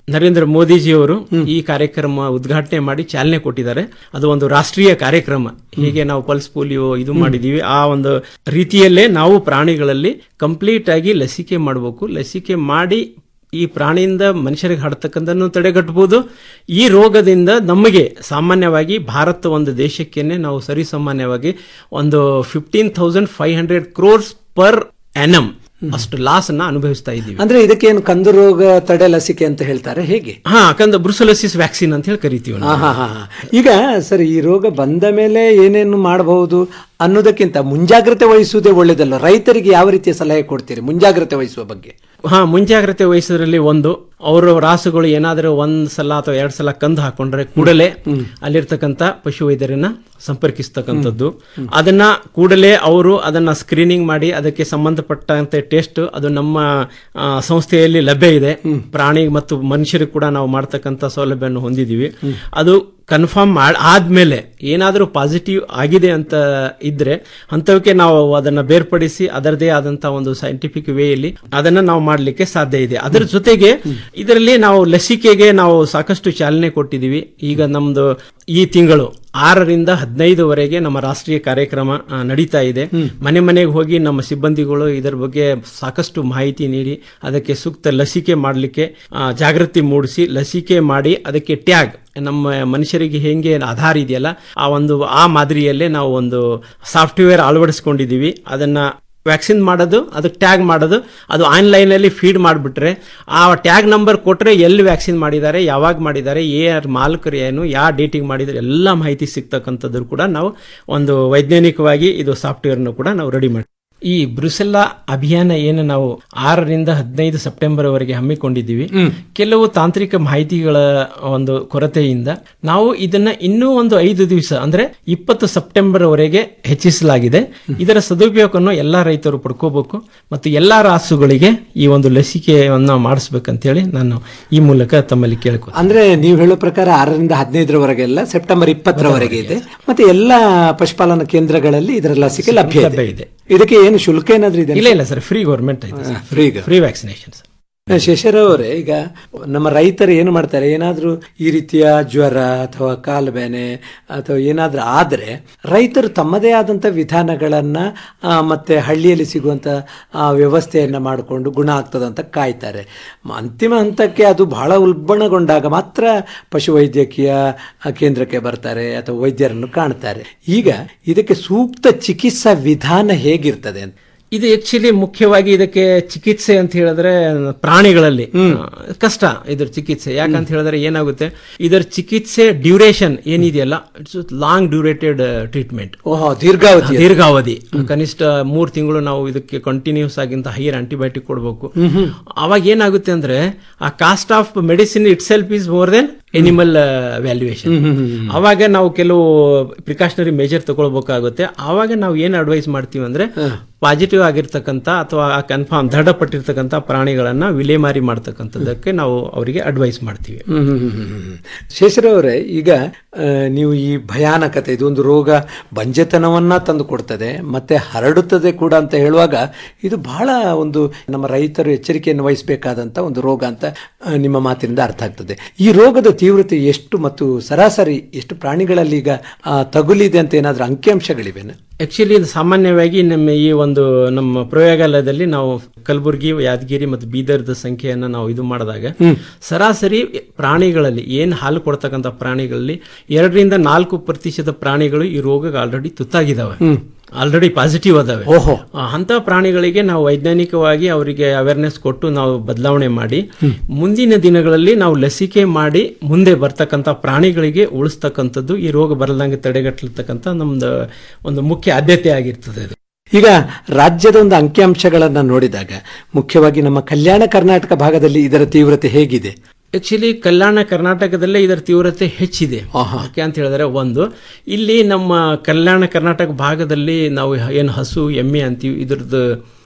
ನರೇಂದ್ರ ಮೋದಿಜಿಯವರು ಈ ಕಾರ್ಯಕ್ರಮ ಉದ್ಘಾಟನೆ ಮಾಡಿ ಚಾಲನೆ ಕೊಟ್ಟಿದ್ದಾರೆ ಅದು ಒಂದು ರಾಷ್ಟ್ರೀಯ ಕಾರ್ಯಕ್ರಮ ಹೀಗೆ ನಾವು ಪಲ್ಸ್ ಪೋಲಿಯೋ ಇದು ಮಾಡಿದೀವಿ ಆ ಒಂದು ರೀತಿಯಲ್ಲೇ ನಾವು ಪ್ರಾಣಿಗಳಲ್ಲಿ ಕಂಪ್ಲೀಟ್ ಆಗಿ ಲಸಿಕೆ ಮಾಡಬೇಕು ಲಸಿಕೆ ಮಾಡಿ ಈ ಪ್ರಾಣಿಯಿಂದ ಮನುಷ್ಯರಿಗೆ ಹರಡ್ತಕ್ಕಂಥನ್ನು ತಡೆಗಟ್ಟಬಹುದು ಈ ರೋಗದಿಂದ ನಮಗೆ ಸಾಮಾನ್ಯವಾಗಿ ಭಾರತ ಒಂದು ದೇಶಕ್ಕೇನೆ ನಾವು ಸರಿಸಾಮಾನ್ಯವಾಗಿ ಒಂದು fifteen thousand five hundred crores per annum ಅಷ್ಟು ಲಾಸ್ ಅನ್ನ ಅನುಭವಿಸ್ತಾ ಇದ್ದೀವಿ ಅಂದ್ರೆ ಇದಕ್ಕೇನು ಕಂದು ರೋಗ ತಡೆ ಲಸಿಕೆ ಅಂತ ಹೇಳ್ತಾರೆ ಹೇಗೆ ಹಾ ಕಂದ ಬ್ರುಸಲೋಸಿಸ್ ವ್ಯಾಕ್ಸಿನ್ ಅಂತ ಹೇಳಿ ಕರಿತೀವಿ ನಾವು. ಹಾ, ಹಾ, ಹಾ. ಈಗ ಸರ್ ಈ ರೋಗ ಬಂದ ಮೇಲೆ ಏನೇನು ಮಾಡಬಹುದು ಅನ್ನೋದಕ್ಕಿಂತ ಮುಂಜಾಗ್ರತೆ ವಹಿಸುವುದೇ ಒಳ್ಳೇದಲ್ಲ ರೈತರಿಗೆ ಯಾವ ರೀತಿಯ ಸಲಹೆ ಕೊಡ್ತೀರಿ ಮುಂಜಾಗ್ರತೆ ವಹಿಸುವ ಬಗ್ಗೆ ಹಾ ಮುಂಜಾಗ್ರತೆ ವಹಿಸೋದ್ರಲ್ಲಿ ಒಂದು ಅವರ ರಾಸುಗಳು ಏನಾದರೂ ಒಂದ್ ಸಲ ಅಥವಾ ಎರಡ್ ಸಲ ಕಂದು ಹಾಕೊಂಡ್ರೆ ಕೂಡಲೇ ಅಲ್ಲಿರ್ತಕ್ಕಂಥ ಪಶು ವೈದ್ಯರನ್ನ ಸಂಪರ್ಕಿಸ್ತಕ್ಕಂಥದ್ದು ಅದನ್ನ ಕೂಡಲೇ ಅವರು ಅದನ್ನ ಸ್ಕ್ರೀನಿಂಗ್ ಮಾಡಿ ಅದಕ್ಕೆ ಸಂಬಂಧಪಟ್ಟಂತೆ ಟೆಸ್ಟ್ ಅದು ನಮ್ಮ ಆ, ಸಂಸ್ಥೆಯಲ್ಲಿ ಲಭ್ಯ ಇದೆ ಪ್ರಾಣಿ ಮತ್ತು ಮನುಷ್ಯರಿಗೆ ಕೂಡ ನಾವು ಮಾಡ್ತಕ್ಕಂಥ ಸೌಲಭ್ಯವನ್ನು ಹೊಂದಿದೀವಿ ಅದು ಕನ್ಫರ್ಮ್ ಆದ್ಮೇಲೆ ಏನಾದರೂ ಪಾಸಿಟಿವ್ ಆಗಿದೆ ಅಂತ ಇದ್ರೆ ಅಂತವಕ್ಕೆ ನಾವು ಅದನ್ನ ಬೇರ್ಪಡಿಸಿ ಅದರದೇ ಆದಂತಹ ಒಂದು ಸೈಂಟಿಫಿಕ್ ವೇಯಲ್ಲಿ ಅದನ್ನ ನಾವು ಮಾಡಲಿಕ್ಕೆ ಸಾಧ್ಯ ಇದೆ ಅದರ ಜೊತೆಗೆ ಇದರಲ್ಲಿ ನಾವು ಲಸಿಕೆಗೆ ನಾವು ಸಾಕಷ್ಟು ಚಾಲನೆ ಕೊಟ್ಟಿದ್ದೀವಿ ಈಗ ನಮ್ದು ಈ ತಿಂಗಳು ಆರರಿಂದ ಹದಿನೈದುವರೆಗೆ ನಮ್ಮ ರಾಷ್ಟ್ರೀಯ ಕಾರ್ಯಕ್ರಮ ಆ, ನಡೀತಾ ಇದೆ ಮನೆ ಮನೆಗೆ ಹೋಗಿ ನಮ್ಮ ಸಿಬ್ಬಂದಿಗಳು ಇದರ ಬಗ್ಗೆ ಸಾಕಷ್ಟು ಮಾಹಿತಿ ನೀಡಿ ಅದಕ್ಕೆ ಸೂಕ್ತ ಲಸಿಕೆ ಮಾಡಲಿಕ್ಕೆ ಜಾಗೃತಿ ಮೂಡಿಸಿ ಲಸಿಕೆ ಮಾಡಿ ಅದಕ್ಕೆ ಟ್ಯಾಗ್ ನಮ್ಮ ಮನುಷ್ಯರಿಗೆ ಹೆಂಗೆ ಆಧಾರ್ ಇದೆಯಲ್ಲ ಆ ಒಂದು ಆ ಮಾದರಿಯಲ್ಲೇ ನಾವು ಒಂದು ಸಾಫ್ಟ್ವೇರ್ ಅಳವಡಿಸ್ಕೊಂಡಿದ್ದೀವಿ ಅದನ್ನ ವ್ಯಾಕ್ಸಿನ್ ಮಾಡೋದು ಅದಕ್ಕೆ ಟ್ಯಾಗ್ ಮಾಡೋದು ಅದು ಆನ್ಲೈನ್ ಅಲ್ಲಿ ಫೀಡ್ ಮಾಡಿಬಿಟ್ರೆ ಆ ಟ್ಯಾಗ್ ನಂಬರ್ ಕೊಟ್ರೆ ಎಲ್ಲಿ ವ್ಯಾಕ್ಸಿನ್ ಮಾಡಿದ್ದಾರೆ ಯಾವಾಗ ಮಾಡಿದ್ದಾರೆ ಯಾರ ಮಾಲಕರು ಏನು ಯಾವ ಡೇಟಿಗೆ ಮಾಡಿದ್ದಾರೆ ಎಲ್ಲ ಮಾಹಿತಿ ಸಿಗ್ತಕ್ಕಂಥದ್ದು ಕೂಡ ನಾವು ಒಂದು ವೈಜ್ಞಾನಿಕವಾಗಿ ಇದು ಸಾಫ್ಟ್ವೇರ್ನ ಕೂಡ ನಾವು ರೆಡಿ ಮಾಡಿ ಈ ಬ್ರುಸೆಲ್ಲಾ ಅಭಿಯಾನ ಏನು ನಾವು ಆರರಿಂದ ಹದಿನೈದು ಸೆಪ್ಟೆಂಬರ್ ವರೆಗೆ ಹಮ್ಮಿಕೊಂಡಿದ್ದೀವಿ ಕೆಲವು ತಾಂತ್ರಿಕ ಮಾಹಿತಿಗಳ ಒಂದು ಕೊರತೆಯಿಂದ ನಾವು ಇದನ್ನ ಇನ್ನೂ ಒಂದು ಐದು ದಿವಸ ಅಂದ್ರೆ ಇಪ್ಪತ್ತು ಸೆಪ್ಟೆಂಬರ್ ವರೆಗೆ ಹೆಚ್ಚಿಸಲಾಗಿದೆ ಇದರ ಸದುಪಯೋಗವನ್ನು ಎಲ್ಲಾ ರೈತರು ಪಡ್ಕೋಬೇಕು ಮತ್ತು ಎಲ್ಲಾ ರಾಸುಗಳಿಗೆ ಈ ಒಂದು ಲಸಿಕೆಯನ್ನ ಮಾಡಿಸ್ಬೇಕಂತೇಳಿ ನಾನು ಈ ಮೂಲಕ ತಮ್ಮಲ್ಲಿ ಕೇಳ್ಕೊ ಅಂದ್ರೆ ನೀವು ಹೇಳೋ ಪ್ರಕಾರ ಆರರಿಂದ ಹದಿನೈದರವರೆಗೆಲ್ಲ ಸೆಪ್ಟೆಂಬರ್ ಇಪ್ಪತ್ತರವರೆಗೆ ಇದೆ ಮತ್ತೆ ಎಲ್ಲಾ ಪಶುಪಾಲನಾ ಕೇಂದ್ರಗಳಲ್ಲಿ ಇದರ ಲಸಿಕೆ ಲಭ್ಯ ಲಭ್ಯ ಇದೆ ಇದೆ. ಇದಕ್ಕೆ ಏನು ಶುಲ್ಕ ಏನಾದ್ರೂ ಇದೆ ಇಲ್ಲ ಇಲ್ಲ ಸರ್ ಫ್ರೀ ಗೌರ್ಮೆಂಟ್ ಇದೆ ಹಾ, free ಗ. ಫ್ರೀ ವ್ಯಾಕ್ಸಿನೇಷನ್ ಶಶಿರ ಅವರೇ ಈಗ ನಮ್ಮ ರೈತರು ಏನು ಮಾಡ್ತಾರೆ ಏನಾದ್ರೂ ಈ ರೀತಿಯ ಜ್ವರ ಅಥವಾ ಕಾಲು ಬೇನೆ ಅಥವಾ ಏನಾದ್ರೂ ಆದ್ರೆ ರೈತರು ತಮ್ಮದೇ ಆದಂತ ವಿಧಾನಗಳನ್ನ ಆ, ಮತ್ತೆ ಹಳ್ಳಿಯಲ್ಲಿ ಸಿಗುವಂತ ಆ, ವ್ಯವಸ್ಥೆಯನ್ನ ಮಾಡಿಕೊಂಡು ಗುಣ ಆಗ್ತದಂತ ಕಾಯ್ತಾರೆ ಮ- ಅಂತಿಮ ಹಂತಕ್ಕೆ ಅದು ಬಹಳ ಉಲ್ಬಣಗೊಂಡಾಗ ಮಾತ್ರ ಪಶುವೈದ್ಯಕೀಯ ಆ, ಕೇಂದ್ರಕ್ಕೆ ಬರ್ತಾರೆ ಅಥವಾ ವೈದ್ಯರನ್ನು ಕಾಣ್ತಾರೆ ಈಗ ಇದಕ್ಕೆ ಸೂಕ್ತ ಚಿಕಿತ್ಸಾ ವಿಧಾನ ಹೇಗಿರ್ತದೆ ಅಂತ ಇದು ಆಕ್ಚುಲಿ ಮುಖ್ಯವಾಗಿ ಇದಕ್ಕೆ ಚಿಕಿತ್ಸೆ ಅಂತ ಹೇಳಿದ್ರೆ ಪ್ರಾಣಿಗಳಲ್ಲಿ ಆ, ಕಷ್ಟ ಇದ್ರ ಚಿಕಿತ್ಸೆ ಯಾಕಂತ ಹೇಳಿದ್ರೆ ಏನಾಗುತ್ತೆ ಇದರ ಚಿಕಿತ್ಸೆ ಡ್ಯೂರೇಷನ್ ಏನಿದೆಯಲ್ಲ ಇಟ್ಸ್ ಲಾಂಗ್ ಡ್ಯೂರೇಟೆಡ್ ಟ್ರೀಟ್ಮೆಂಟ್ ಓಹೋ ದೀರ್ಘಾವಧಿ ಅದು. ದೀರ್ಘಾವಧಿ ಕನಿಷ್ಠ ಮೂರ್ ತಿಂಗಳು ನಾವು ಇದಕ್ಕೆ ಕಂಟಿನ್ಯೂಸ್ ಆಗಿಂತ ಹೈಯರ್ ಆಂಟಿಬಯೋಟಿಕ್ ಕೊಡಬೇಕು ಹ್ಮ್. ಅವಾಗ ಏನಾಗುತ್ತೆ ಅಂದ್ರೆ ಆ cost of medicine itself is more than animal valuation hmm, hmm, hmm. ಅವಾಗ ನಾವು ಕೆಲವು ಪ್ರಿಕಾಷನರಿ ಮೆಜರ್ ತಗೊಳ್ಬೇಕಾಗುತ್ತೆ ಆವಾಗ ನಾವು ಏನ್ ಅಡ್ವೈಸ್ ಮಾಡ್ತೀವಿ ಅಂದ್ರೆ ಪಾಸಿಟಿವ್ ಆಗಿರ್ತಕ್ಕಂಥ ಅಥವಾ ಕನ್ಫರ್ಮ್ ದೃಢಪಟ್ಟಿರ್ತಕ್ಕಂಥ ಪ್ರಾಣಿಗಳನ್ನ ವಿಲೇಮಾರಿ ಮಾಡ್ತಕ್ಕಂಥದ್ದಕ್ಕೆ ನಾವು ಅವರಿಗೆ ಅಡ್ವೈಸ್ ಮಾಡ್ತೀವಿ ಹ್ಮ್ ಹ್ಮ್ ಹ್ಮ್ ಹ್ಮ್ ಹ್ಮ್. ಶೇಷರವರೇ ಈಗ ಆ, ನೀವು ಈ ಭಯಾನಕತೆ ಇದೊಂದು ರೋಗ ಬಂಜೆತನವನ್ನ ತಂದು ಕೊಡ್ತದೆ ಮತ್ತೆ ಹರಡುತ್ತದೆ ಕೂಡ ಅಂತ ಹೇಳುವಾಗ ಇದು ಬಹಳ ಒಂದು ನಮ್ಮ ರೈತರು ಎಚ್ಚರಿಕೆಯನ್ನು ವಹಿಸಬೇಕಾದಂತ ಒಂದು ರೋಗ ಅಂತ ಆ, ನಿಮ್ಮ ಮಾತಿನಿಂದ ಅರ್ಥ ಆಗ್ತದೆ ಈ ರೋಗದ ತೀವ್ರತೆ ಎಷ್ಟು ಮತ್ತು ಸರಾಸರಿ ಎಷ್ಟು ಪ್ರಾಣಿಗಳಲ್ಲಿ ಈಗ ಆ, ತಗುಲಿದೆ ಅಂತ ಏನಾದ್ರೂ ಅಂಕಿಅಂಶಗಳಿವೆನಾ ಆಕ್ಚುಲಿ ಸಾಮಾನ್ಯವಾಗಿ ನಮ್ಮ ಈ ಒಂದು ನಮ್ಮ ಪ್ರಯೋಗಾಲಯದಲ್ಲಿ ನಾವು ಕಲಬುರಗಿ ಯಾದಗಿರಿ ಮತ್ತು ಬೀದರ್ದ ಸಂಖ್ಯೆಯನ್ನ ನಾವು ಇದು ಮಾಡಿದಾಗ ಸರಾಸರಿ ಪ್ರಾಣಿಗಳಲ್ಲಿ ಏನ್ ಹಾಲು ಕೊಡ್ತಕ್ಕಂಥ ಪ್ರಾಣಿಗಳಲ್ಲಿ ಎರಡರಿಂದ ನಾಲ್ಕು ಪ್ರತಿಶತ ಪ್ರಾಣಿಗಳು ಈ ರೋಗಕ್ಕೆ ಆಲ್ರೆಡಿ ತುತ್ತಾಗಿದ್ದಾವೆ ಆಲ್ರೆಡಿ ಪಾಸಿಟಿವ್ ಅದಾವೆ ಓಹೋ ಆ, ಅಂತ ಪ್ರಾಣಿಗಳಿಗೆ ನಾವು ವೈಜ್ಞಾನಿಕವಾಗಿ ಅವರಿಗೆ ಅವೇರ್ನೆಸ್ ಕೊಟ್ಟು ನಾವು ಬದಲಾವಣೆ ಮಾಡಿ ಮುಂದಿನ ದಿನಗಳಲ್ಲಿ ನಾವು ಲಸಿಕೆ ಮಾಡಿ ಮುಂದೆ ಬರ್ತಕ್ಕಂಥ ಪ್ರಾಣಿಗಳಿಗೆ ಉಳಿಸ್ತಕ್ಕಂಥದ್ದು ಈ ರೋಗ ಬರದಂಗೆ ತಡೆಗಟ್ಟತಕ್ಕಂಥ ನಮ್ದು ಒಂದು ಮುಖ್ಯ ಆದ್ಯತೆ ಆಗಿರ್ತದೆ ಇದು ಈಗ ರಾಜ್ಯದ ಒಂದು ಅಂಕಿಅಂಶಗಳನ್ನ ನೋಡಿದಾಗ ಮುಖ್ಯವಾಗಿ ನಮ್ಮ ಕಲ್ಯಾಣ ಕರ್ನಾಟಕ ಭಾಗದಲ್ಲಿ ಇದರ ತೀವ್ರತೆ ಹೇಗಿದೆ ಆಕ್ಚುಲಿ ಕಲ್ಯಾಣ ಕರ್ನಾಟಕದಲ್ಲೇ ಇದರ ತೀವ್ರತೆ ಹೆಚ್ಚಿದೆ ಯಾಕೆ ಅಂತ ಹೇಳಿದ್ರೆ ಒಂದು ಇಲ್ಲಿ ನಮ್ಮ ಕಲ್ಯಾಣ ಕರ್ನಾಟಕ ಭಾಗದಲ್ಲಿ ನಾವು ಏನು ಹಸು ಎಮ್ಮೆ ಅಂತೀವಿ ಇದ್ರದ್ದು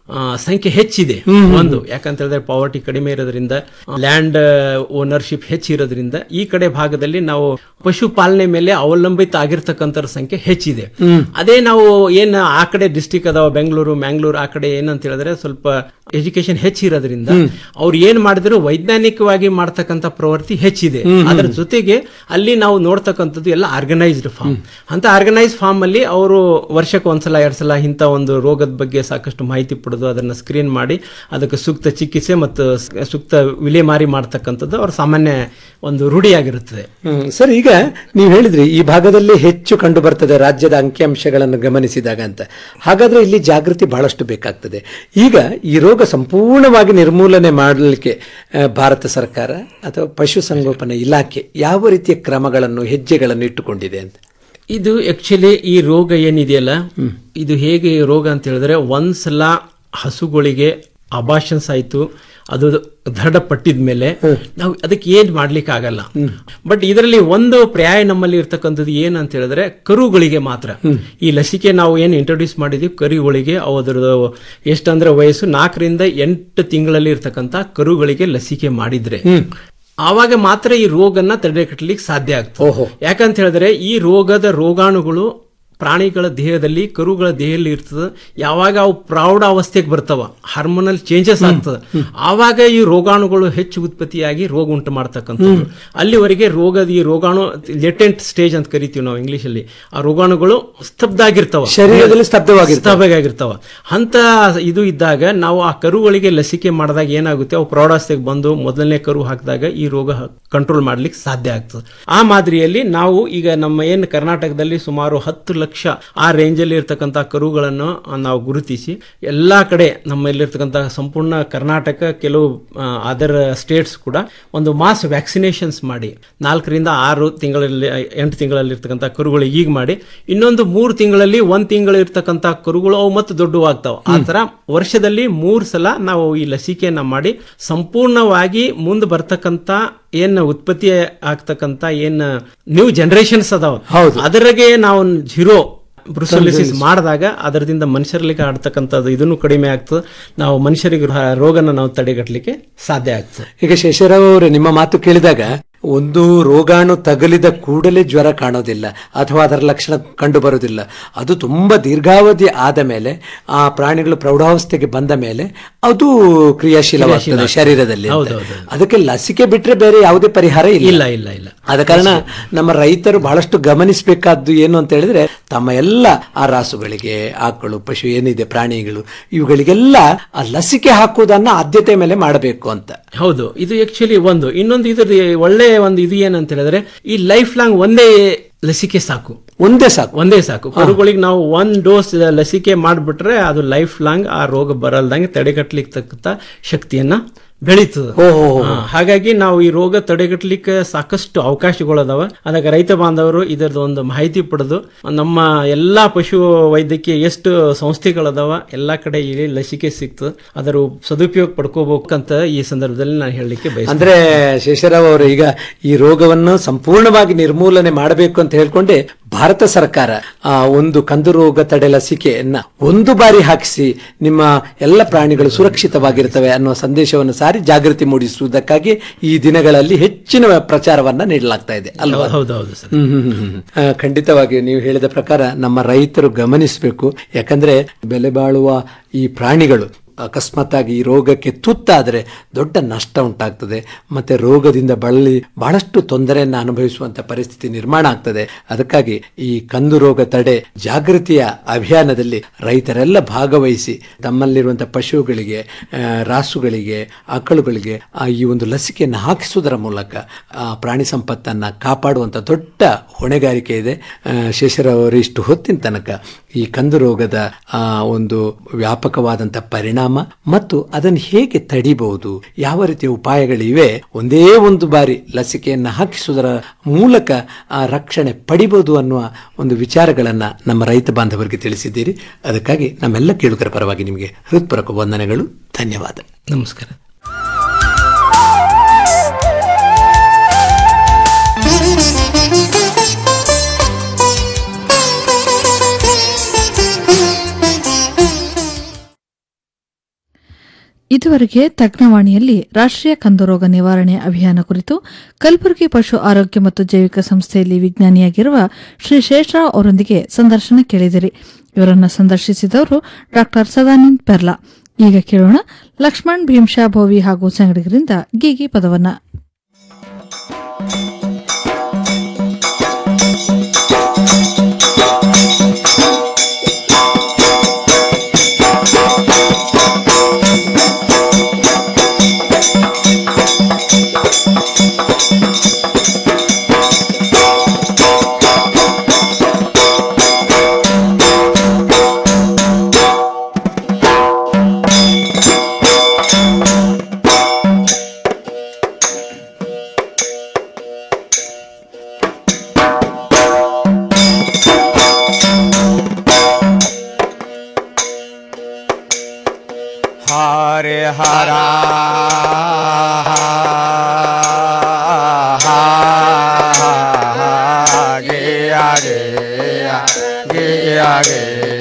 ಆ, ಸಂಖ್ಯೆ ಹೆಚ್ಚಿದೆ ಒಂದು ಯಾಕಂತ ಹೇಳಿದ್ರೆ ಪಾವರ್ಟಿ ಕಡಿಮೆ ಇರೋದ್ರಿಂದ ಲ್ಯಾಂಡ್ ಓನರ್ಶಿಪ್ ಹೆಚ್ಚಿರೋದ್ರಿಂದ ಈ ಕಡೆ ಭಾಗದಲ್ಲಿ ನಾವು ಪಶುಪಾಲನೆ ಮೇಲೆ ಅವಲಂಬಿತ ಆಗಿರ್ತಕ್ಕಂಥವ್ರ ಸಂಖ್ಯೆ ಹೆಚ್ಚಿದೆ ಅದೇ ನಾವು ಏನ್ ಆ ಕಡೆ ಡಿಸ್ಟಿಕ್ ಅದಾವ ಬೆಂಗಳೂರು ಮ್ಯಾಂಗ್ಳೂರು ಆ ಕಡೆ ಏನಂತ ಹೇಳಿದ್ರೆ ಸ್ವಲ್ಪ ಎಜುಕೇಶನ್ ಹೆಚ್ಚಿರೋದ್ರಿಂದ ಅವ್ರು ಏನ್ ಮಾಡಿದ್ರು ವೈಜ್ಞಾನಿಕವಾಗಿ ಮಾಡ್ತಕ್ಕಂಥ ಪ್ರವೃತ್ತಿ ಹೆಚ್ಚಿದೆ ಅದರ ಜೊತೆಗೆ ಅಲ್ಲಿ ನಾವು ನೋಡ್ತಕ್ಕಂಥದ್ದು ಎಲ್ಲ ಆರ್ಗನೈಸ್ಡ್ ಫಾರ್ಮ್ ಅಂತ ಆರ್ಗನೈಸ್ ಫಾರ್ಮ್ ಅಲ್ಲಿ ಅವರು ವರ್ಷಕ್ಕೆ ಒಂದ್ಸಲ ಎರಡ್ ಸಲ ಇಂಥ ಒಂದು ರೋಗದ ಬಗ್ಗೆ ಸಾಕಷ್ಟು ಮಾಹಿತಿ ಪಡೆದು ಅದನ್ನ ಸ್ಕ್ರೀನ್ ಮಾಡಿ ಅದಕ್ಕೆ ಸೂಕ್ತ ಚಿಕಿತ್ಸೆ ಮತ್ತು ಸ್- ಸೂಕ್ತ ವಿಲೇಮಾರಿ ಮಾಡ್ತಕ್ಕಂಥದ್ದು ಅವ್ರ ಸಾಮಾನ್ಯ ಒಂದು ರೂಢಿಯಾಗಿರುತ್ತದೆ ಹ್ಮ್. ಸರ್ ಈಗ ನೀವು ಹೇಳಿದ್ರಿ ಈ ಭಾಗದಲ್ಲಿ ಹೆಚ್ಚು ಕಂಡು ಬರ್ತದೆ ರಾಜ್ಯದ ಅಂಕಿಅಂಶಗಳನ್ನು ಗಮನಿಸಿದಾಗ ಅಂತ ಹಾಗಾದ್ರೆ ಇಲ್ಲಿ ಜಾಗೃತಿ ಬಹಳಷ್ಟು ಬೇಕಾಗ್ತದೆ ಈಗ ಈ ರೋಗ ಸಂಪೂರ್ಣವಾಗಿ ನಿರ್ಮೂಲನೆ ಮಾಡಲಿಕ್ಕೆ ಆ, ಭಾರತ ಸರ್ಕಾರ ಅಥವಾ ಪಶುಸಂಗೋಪನಾ ಇಲಾಖೆ ಯಾವ ರೀತಿಯ ಕ್ರಮಗಳನ್ನು ಹೆಜ್ಜೆಗಳನ್ನು ಇಟ್ಟುಕೊಂಡಿದೆ ಅಂತ ಇದು ಆಕ್ಚುಲಿ ಈ ರೋಗ ಏನಿದೆಯಲ್ಲ ಇದು ಹೇಗೆ ರೋಗ ಅಂತ ಹೇಳಿದ್ರೆ ಒಂದ್ಸಲ ಹಸುಗಳಿಗೆ ಅಬಾಷನ್ಸ್ ಆಯ್ತು ಅದು ದೃಢಪಟ್ಟಿದ ಮೇಲೆ ನಾವು ಅದಕ್ಕೆ ಏನ್ ಮಾಡ್ಲಿಕ್ಕೆ ಆಗಲ್ಲ ಬಟ್ ಇದರಲ್ಲಿ ಒಂದು ಪರ್ಯಾಯ ನಮ್ಮಲ್ಲಿ ಇರ್ತಕ್ಕಂಥದ್ದು ಏನು ಅಂತ ಹೇಳಿದ್ರೆ ಕರುಗಳಿಗೆ ಮಾತ್ರ ಈ ಲಸಿಕೆ ನಾವು ಏನು ಇಂಟ್ರೊಡ್ಯೂಸ್ ಮಾಡಿದ್ವಿ ಕರುಗಳಿಗೆ ಅದರದ್ದು ಎಷ್ಟಂದ್ರೆ ವಯಸ್ಸು ನಾಲ್ಕರಿಂದ ಎಂಟು ತಿಂಗಳಲ್ಲಿ ಇರ್ತಕ್ಕಂಥ ಕರುಗಳಿಗೆ ಲಸಿಕೆ ಮಾಡಿದ್ರೆ ಆವಾಗ ಮಾತ್ರ ಈ ರೋಗನ್ನ ತಡೆಗಟ್ಟಲಿಕ್ಕೆ ಸಾಧ್ಯ ಆಗ್ತದೆ ಯಾಕಂತ ಹೇಳಿದ್ರೆ ಈ ರೋಗದ ರೋಗಾಣುಗಳು ಪ್ರಾಣಿಗಳ ದೇಹದಲ್ಲಿ ಕರುಗಳ ದೇಹದಲ್ಲಿ ಇರ್ತದೆ ಯಾವಾಗ ಅವು ಪ್ರೌಢಾವಸ್ಥೆಗೆ ಬರ್ತಾವ ಹಾರ್ಮೋನಲ್ ಚೇಂಜಸ್ ಆಗ್ತದೆ ಆವಾಗ ಈ ರೋಗಾಣುಗಳು ಹೆಚ್ಚು ಉತ್ಪತ್ತಿಯಾಗಿ ರೋಗ ಉಂಟು ಮಾಡ್ತಕ್ಕಂಥದ್ದು ಅಲ್ಲಿವರೆಗೆ ರೋಗದ ಈ ರೋಗಾಣು ಲೆಟೆಂಟ್ ಸ್ಟೇಜ್ ಅಂತ ಕರಿತೀವಿ ನಾವು ಇಂಗ್ಲಿಷ್ ಅಲ್ಲಿ ಆ ರೋಗಾಣುಗಳು ಸ್ತಬ್ಧ ಆಗಿರ್ತಾವ ಶರೀರದಲ್ಲಿ ಸ್ತಬ್ಧವಾಗಿರ್ತಾವ. ಸ್ತಬ್ಧವಾಗಿರ್ತಾವ ಅಂತ ಇದು ಇದ್ದಾಗ ನಾವು ಆ ಕರುಗಳಿಗೆ ಲಸಿಕೆ ಮಾಡಿದಾಗ ಏನಾಗುತ್ತೆ ಅವು ಪ್ರೌಢಾವಸ್ಥೆಗೆ ಬಂದು ಮೊದಲನೇ ಕರು ಹಾಕಿದಾಗ ಈ ರೋಗ ಕಂಟ್ರೋಲ್ ಮಾಡ್ಲಿಕ್ಕೆ ಸಾಧ್ಯ ಆಗ್ತದೆ ಆ ಮಾದರಿಯಲ್ಲಿ ನಾವು ಈಗ ನಮ್ಮ ಏನು ಕರ್ನಾಟಕದಲ್ಲಿ ಸುಮಾರು ಹತ್ತು ಲಕ್ಷ ಆ ರೇಂಜಲ್ಲಿ ಇರ್ತಕ್ಕಂಥ ಕರುಗಳನ್ನು ನಾವು ಗುರುತಿಸಿ ಎಲ್ಲಾ ಕಡೆ ನಮ್ಮಲ್ಲಿರ್ತಕ್ಕಂಥ ಸಂಪೂರ್ಣ ಕರ್ನಾಟಕ ಕೆಲವು ಅದರ್ ಸ್ಟೇಟ್ಸ್ ಕೂಡ ಒಂದು ಮಾಸ್ ವ್ಯಾಕ್ಸಿನೇಷನ್ಸ್ ಮಾಡಿ ನಾಲ್ಕರಿಂದ ಆರು ತಿಂಗಳಲ್ಲಿ ಎಂಟು ತಿಂಗಳಲ್ಲಿ ಇರ್ತಕ್ಕಂಥ ಕರುಗಳಿಗೆ ಈಗ ಮಾಡಿ ಇನ್ನೊಂದು ಮೂರು ತಿಂಗಳಲ್ಲಿ ಒಂದ್ ತಿಂಗಳು ಇರ್ತಕ್ಕಂಥ ಕರುಗಳು ಅವು ಮತ್ತೆ ದೊಡ್ಡವಾಗ್ತಾವ ಆ ತರ ವರ್ಷದಲ್ಲಿ ಮೂರ್ ಸಲ ನಾವು ಈ ಲಸಿಕೆಯನ್ನ ಮಾಡಿ ಸಂಪೂರ್ಣವಾಗಿ ಮುಂದೆ ಬರ್ತಕ್ಕಂಥ ಏನ್ ಉತ್ಪತ್ತಿ ಆಗ್ತಕ್ಕಂಥ ಏನ್ ನ್ಯೂ ಜನರೇಷನ್ಸ್ ಅದಾವ ಅದರಾಗೆ ನಾವು ಜೀರೋ ಬ್ರುಸೋಲಿಸಿಸ್ ಮಾಡಿದಾಗ ಅದರದಿಂದ ಮನುಷ್ಯರಲ್ಲಿ ಆಡ್ತಕ್ಕಂಥದ್ದು ಇದನ್ನು ಕಡಿಮೆ ಆಗ್ತದೆ ನಾವು ಮನುಷ್ಯರಿಗೆ ರೋಗನ ನಾವು ತಡೆಗಟ್ಟಲಿಕ್ಕೆ ಸಾಧ್ಯ ಆಗ್ತದೆ ಈಗ ಶೇಷರಾವ್ ಅವರೇ ನಿಮ್ಮ ಮಾತು ಕೇಳಿದಾಗ ಒಂದು ರೋಗಾಣು ತಗುಲಿದ ಕೂಡಲೇ ಜ್ವರ ಕಾಣೋದಿಲ್ಲ ಅಥವಾ ಅದರ ಲಕ್ಷಣ ಕಂಡು ಬರೋದಿಲ್ಲ ಅದು ತುಂಬಾ ದೀರ್ಘಾವಧಿ ಆದ ಮೇಲೆ ಆ ಪ್ರಾಣಿಗಳು ಪ್ರೌಢಾವಸ್ಥೆಗೆ ಬಂದ ಮೇಲೆ ಅದು ಕ್ರಿಯಾಶೀಲವಾಗ್ತದೆ ಕ್ರಿಯಾಶೀಲ ಶರೀರದಲ್ಲಿ ಅಂತ. ಹೌದೌದು. ಅದಕ್ಕೆ ಲಸಿಕೆ ಬಿಟ್ರೆ ಬೇರೆ ಯಾವುದೇ ಪರಿಹಾರ ಇಲ್ಲ ಇಲ್ಲ ಇಲ್ಲ ಇಲ್ಲ ಆದ ಕಾರಣ ನಮ್ಮ ರೈತರು ಬಹಳಷ್ಟು ಗಮನಿಸಬೇಕಾದ್ದು ಏನು ಅಂತ ಹೇಳಿದ್ರೆ ತಮ್ಮ ಎಲ್ಲ ಆ ರಾಸುಗಳಿಗೆ ಆಕಳು ಪಶು ಏನಿದೆ ಪ್ರಾಣಿಗಳು ಇವುಗಳಿಗೆಲ್ಲ ಆ ಲಸಿಕೆ ಹಾಕುವುದನ್ನ ಆದ್ಯತೆ ಮೇಲೆ ಮಾಡಬೇಕು ಅಂತ ಹೌದು ಇದು ಆಕ್ಚುಲಿ ಒಂದು ಇನ್ನೊಂದು ಇದ್ರ ಒಳ್ಳೆಯ ಒಂದು ಇದು ಏನಂತ ಹೇಳಿದ್ರೆ ಈ ಲೈಫ್ ಲಾಂಗ್ ಒಂದೇ ಲಸಿಕೆ ಸಾಕು ಒಂದೇ ಸಾಕು ಒಂದೇ ಸಾಕು ಕರುಗಳಿಗೆ ನಾವು ಒಂದ್ ಡೋಸ್ ಲಸಿಕೆ ಮಾಡಿಬಿಟ್ರೆ ಅದು ಲೈಫ್ ಲಾಂಗ್ ಆ ರೋಗ ಬರಲ್ದಂಗೆ ತಡೆಗಟ್ಟಲಿಕ್ಕೆ ಶಕ್ತಿಯನ್ನ ಬೆಳೀತದೆ ಹಾ, ಹಾಗಾಗಿ ನಾವು ಈ ರೋಗ ತಡೆಗಟ್ಟಲಿಕ್ಕೆ ಸಾಕಷ್ಟು ಅವಕಾಶಗಳದಾವ ಅದಕ್ಕೆ ರೈತ ಬಾಂಧವರು ಇದರದ ಒಂದು ಮಾಹಿತಿ ಪಡೆದು ನಮ್ಮ ಎಲ್ಲಾ ಪಶು ವೈದ್ಯಕೀಯ ಎಷ್ಟು ಸಂಸ್ಥೆಗಳದಾವ ಎಲ್ಲಾ ಕಡೆ ಇಲ್ಲಿ ಲಸಿಕೆ ಸಿಗ್ತದೆ ಅದರ ಸದುಪಯೋಗ ಪಡ್ಕೋಬೇಕಂತ ಈ ಸಂದರ್ಭದಲ್ಲಿ ನಾನು ಹೇಳಲಿಕ್ಕೆ ಬಯಸ್ತೇನೆ ಅಂದ್ರೆ ಶೇಷರಾವ್ ಅವರು ಈಗ ಈ ರೋಗವನ್ನು ಸಂಪೂರ್ಣವಾಗಿ ನಿರ್ಮೂಲನೆ ಮಾಡಬೇಕು ಅಂತ ಹೇಳ್ಕೊಂಡೆ ಭಾರತ ಸರ್ಕಾರ ಆ ಒಂದು ಕಂದು ರೋಗ ತಡೆ ಲಸಿಕೆಯನ್ನ ಒಂದು ಬಾರಿ ಹಾಕಿಸಿ ನಿಮ್ಮ ಎಲ್ಲ ಪ್ರಾಣಿಗಳು ಸುರಕ್ಷಿತವಾಗಿರ್ತವೆ ಅನ್ನುವ ಸಂದೇಶವನ್ನು ಸಾರಿ ಜಾಗೃತಿ ಮೂಡಿಸುವುದಕ್ಕಾಗಿ ಈ ದಿನಗಳಲ್ಲಿ ಹೆಚ್ಚಿನ ಪ್ರಚಾರವನ್ನ ನೀಡಲಾಗ್ತಾ ಇದೆ ಅಲ್ವಾ ಹೌದೌದು ಸರ್ ಹ್ಮ್ ಹ್ಮ್ ಹ್ಮ್ ಹ್ಮ್. ಆ, ಖಂಡಿತವಾಗಿ ನೀವು ಹೇಳಿದ ಪ್ರಕಾರ ನಮ್ಮ ರೈತರು ಗಮನಿಸಬೇಕು ಯಾಕಂದ್ರೆ ಬೆಲೆ ಬಾಳುವ ಈ ಪ್ರಾಣಿಗಳು ಅಕಸ್ಮಾತ್ತಾಗಿ ಈ ರೋಗಕ್ಕೆ ತುತ್ತಾದರೆ ದೊಡ್ಡ ನಷ್ಟ ಉಂಟಾಗ್ತದೆ ಮತ್ತೆ ರೋಗದಿಂದ ಬಳಲಿ ಬಹಳಷ್ಟು ತೊಂದರೆಯನ್ನು ಅನುಭವಿಸುವಂತ ಪರಿಸ್ಥಿತಿ ನಿರ್ಮಾಣ ಆಗ್ತದೆ ಅದಕ್ಕಾಗಿ ಈ ಕಂದು ರೋಗ ತಡೆ ಜಾಗೃತಿಯ ಅಭಿಯಾನದಲ್ಲಿ ರೈತರೆಲ್ಲ ಭಾಗವಹಿಸಿ ತಮ್ಮಲ್ಲಿರುವಂತಹ ಪಶುಗಳಿಗೆ ಆ, ರಾಸುಗಳಿಗೆ ಆಕಳುಗಳಿಗೆ ಆ ಈ ಒಂದು ಲಸಿಕೆಯನ್ನು ಹಾಕಿಸುವುದರ ಮೂಲಕ ಆ ಪ್ರಾಣಿ ಸಂಪತ್ತನ್ನ ಕಾಪಾಡುವಂತ ದೊಡ್ಡ ಹೊಣೆಗಾರಿಕೆ ಇದೆ ಆ, ಶೇಷರಾವ್ ಅವರು ಇಷ್ಟು ಹೊತ್ತಿನ ತನಕ ಈ ಕಂದು ರೋಗದ ಆ ಒಂದು ವ್ಯಾಪಕವಾದಂತ ಪರಿಣಾಮ ಮತ್ತು ಅದನ್ನು ಹೇಗೆ ತಡಿಬಹುದು ಯಾವ ರೀತಿಯ ಉಪಾಯಗಳಿವೆ ಒಂದೇ ಒಂದು ಬಾರಿ ಲಸಿಕೆಯನ್ನು ಹಾಕಿಸುವುದರ ಮೂಲಕ ಆ ರಕ್ಷಣೆ ಪಡಿಬಹುದು ಅನ್ನುವ ಒಂದು ವಿಚಾರಗಳನ್ನ ನಮ್ಮ ರೈತ ಬಾಂಧವರಿಗೆ ತಿಳಿಸಿದ್ದೀರಿ ಅದಕ್ಕಾಗಿ ನಮ್ಮೆಲ್ಲ ಕೇಳುಗರ ಪರವಾಗಿ ನಿಮಗೆ ಹೃತ್ಪೂರ್ವಕ ವಂದನೆಗಳು ಧನ್ಯವಾದ ನಮಸ್ಕಾರ ಇದುವರೆಗೆ ತಜ್ಞವಾಣಿಯಲ್ಲಿ ರಾಷ್ಟ್ರೀಯ ಕಂದುರೋಗ ನಿವಾರಣೆ ಅಭಿಯಾನ ಕುರಿತು ಕಲಬುರಗಿ ಪಶು ಆರೋಗ್ಯ ಮತ್ತು ಜೈವಿಕ ಸಂಸ್ಥೆಯಲ್ಲಿ ವಿಜ್ಞಾನಿಯಾಗಿರುವ ಶ್ರೀ ಶೇಷರಾವ್ ಅವರೊಂದಿಗೆ ಸಂದರ್ಶನ ಕೇಳಿದಿರಿ ಇವರನ್ನು ಸಂದರ್ಶಿಸಿದವರು ಡಾ ಸದಾನಂದ್ ಪೆರ್ಲಾ ಈಗ ಕೇಳೋಣ ಲಕ್ಷ್ಮಣ್ ಭೀಮ್ಶಾ ಭೋವಿ ಹಾಗೂ ಸಂಗಡಿಗರಿಂದ ಗೀಗಿ ಪದವನ್ನ ಹರೆ ಹರ ಗೆ ಆಗೆ ಗೆ ಆಗೆ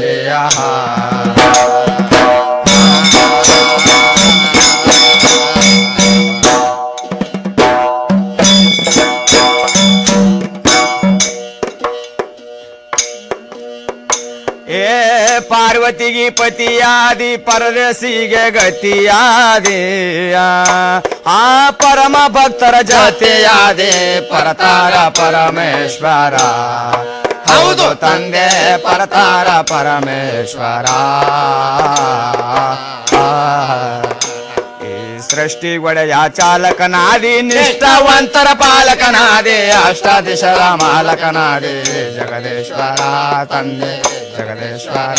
ಏ ಪಾರ್ವತಿಗೆ ಪತಿಯಾದಿ ಪರದೇಸಿಗೆ ಗತಿಯಾದೆ ಆ ಪರಮ ಭಕ್ತರ ಜೊತೆಯಾದೆ ಪರತಾರ ಪರಮೇಶ್ವರ ಹೌದು ತಂದೆ ಪರತಾರ ಪರಮೇಶ್ವರ ಈ ಸೃಷ್ಟಿ ಒಡೆಯ ಚಾಲಕನಾದಿ ನಿಷ್ಠಾವಂತರ ಪಾಲಕನಾದೆ ಅಷ್ಟಾದಿಶರ ಮಾಲಕನಾದೆ ಜಗದೇಶ್ವರ ತಂದೆ ಜಗದೇಶ್ವರ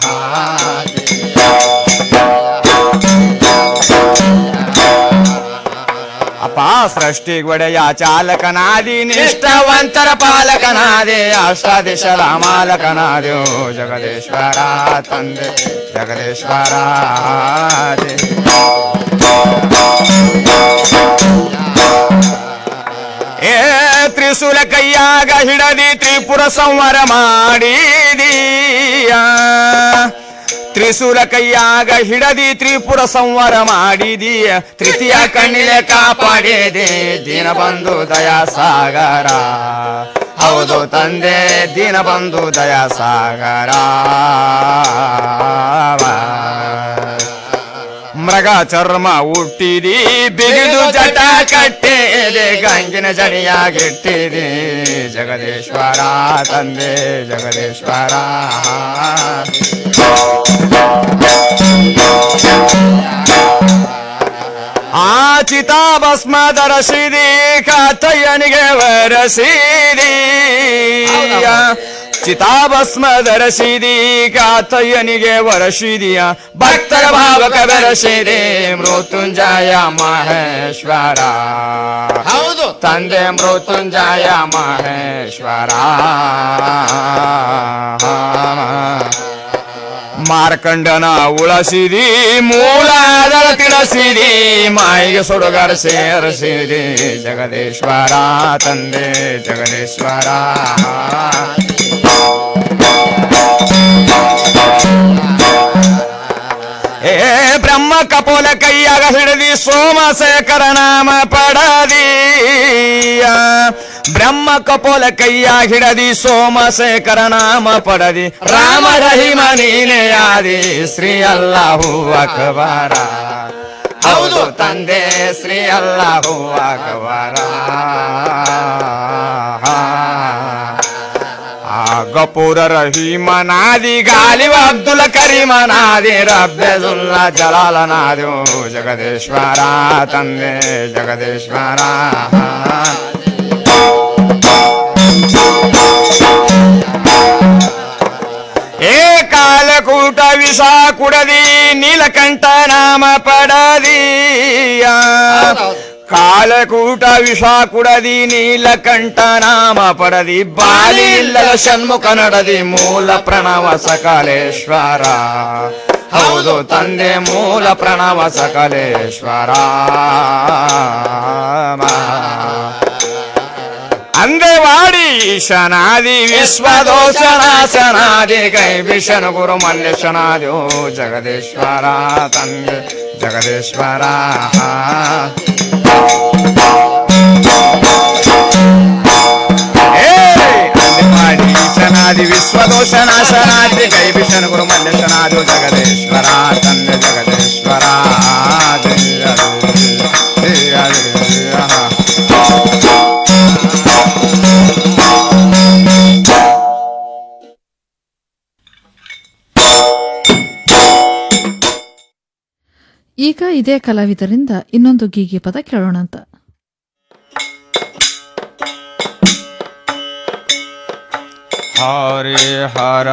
ಅಪ್ಪ ಸೃಷ್ಟಿ ಒಡೆಯ ಚಾಲಕನಾದಿ ನಿಷ್ಠಾವಂತರ ಪಾಲಕನಾದೆ ಅಷ್ಟಾದಿಶರ ಮಾಲಕನಾದೆ ಓ ಜಗದೇಶ್ವರ ತಂದೆ ಜಗದೇಶ್ವರ ಏ ತ್ರಿಶೂಲ ಕೈಯಾಗ ಹಿಡದಿ ತ್ರಿಪುರ ಸಂವರ ಮಾಡಿದೀಯ ತ್ರಿಶೂಲ ಕೈಯಾಗ ಹಿಡದಿ ತ್ರಿಪುರ ಸಂವರ ಮಾಡಿದೀಯ ತೃತೀಯ ಕಣ್ಣಿಲೆ ಕಾಪಾಡಿದೆ ದಿನ ಬಂದು ದಯಾ ಸಾಗರ ಹೌದು ತಂದೆ ದಿನ ಬಂದು ದಯಾ ಸಾಗರ ಮೃಗ ಚರ್ಮ ಹುಟ್ಟಿದಿ ಬಿಗಿದು ಜಟ ಕಟ್ಟಿದೆ ಗಂಗಿನ ಜಡಿಯಾಗಿಟ್ಟಿದೆ ಜಗದೇಶ್ವರ ತಂದೆ ಜಗದೇಶ್ವರ ಆ ಚಿತಾಭಸ್ಮ ಧರಸಿದಿ ಕಾತಯ್ಯನಿಗೆ ವರಸಿದಿ ಚಿತಾಭಸ್ಮ ಧರಸಿದಿ ಕಾತಯ್ಯನಿಗೆ ವರಸಿದಿಯ ಭಕ್ತರ ಭಾವಕ ಬೆರಸಿದೆ ಮೃತ್ಯುಂಜಯ ಮಹೇಶ್ವರ ಹೌದು ತಂದೆ ಮೃತ್ಯುಂಜಯ ಮಹೇಶ್ವರ ಮಾರ್ಕಂಡನ ಉಳಸಿದಿ ಮೂಲಾದರ ತಿಳಿಸಿದಿ ಮಾಯಿಗೆ ಸುಡುಗರ ಸೇರಿಸಿದಿ ಜಗದೇಶ್ವರ ತಂದೆ ಜಗದೇಶ್ವರ ಏ ಬ್ರಹ್ಮ ಕಪೋಲ ಕೈಯಾಗ ಹಿಡಿದಿ ಸೋಮಶೇಖರ ನಾಮ ಪಡದೀಯ ಬ್ರಹ್ಮ ಕಪೋಲ ಕೈಯಾಗ ಹಿಡದಿ ಸೋಮಶೇಖರ ನಾಮ ಪಡದಿ ರಾಮ ರಹಿಮ ನೀನೆಯಾದಿ ಶ್ರೀ ಅಲ್ಲಾಹು ಅಕ್ಬರ ಹೌದು ತಂದೆ ಶ್ರೀ ಅಲ್ಲಾಹು ಅಕ್ಬರ ಗಪೂರ ರಹೀಮನಾದಿ ಗಾಲಿವ ಅಬ್ದುಲ್ ಕರೀಮನಾದಿ ರಬ್ಬೆದುಲ್ಲ ಜಲಾಲನಾದಿ ಓ ಜಗದೇಶ್ವರ ತಂದೆ ಜಗದೇಶ್ವರ ಏ ಕಾಲಕೂಟ ವಿಷ ಕುಡದಿ ನೀಲಕಂಠ ನಾಮ ಪಡದೀಯ ಕಾಲಕೂಟ ವಿಷ ಕುಡದಿ ನೀಲಕಂಠ ನಾಮ ಪಡದಿ ಬಾಲಿ ಇಲ್ಲದ ಷಣ್ಮುಖ ನಡದಿ ಮೂಲ ಪ್ರಣವ ಸಕಲೇಶ್ವರ ಹೌದು ತಂದೆ ಮೂಲ ಪ್ರಣವ ಸಕಲೇಶ್ವರ ಅಂದೆವಾಡಿ ಶನಾದಿ ವಿಶ್ವದೋಷನಾಶನಾದಿ ಕೈ ವಿಷನು ಗುರು ಮಲ್ಲೇಶನಾದಿ ಓ ಜಗದೇಶ್ವರ ತಂದೆ ಜಗದೀಶ್ವರ ಮಾಡಿ ಶನಾದಿ ವಿಶ್ವದೋಷ ನಾಶನಾದಿ ಕೈ ವಿಷಣ ಗುರು ಮಲ್ಯ ಶನಾದು ಜಗದೀಶ್ವರ ತಂದೆ ಜಗದೀಶ್ವರ ಈಗ ಇದೇ ಕಲಾವಿದರಿಂದ ಇನ್ನೊಂದು ಗೀಗಿ ಪದ ಕೇಳೋಣಂತ ಹರಿ ಹರ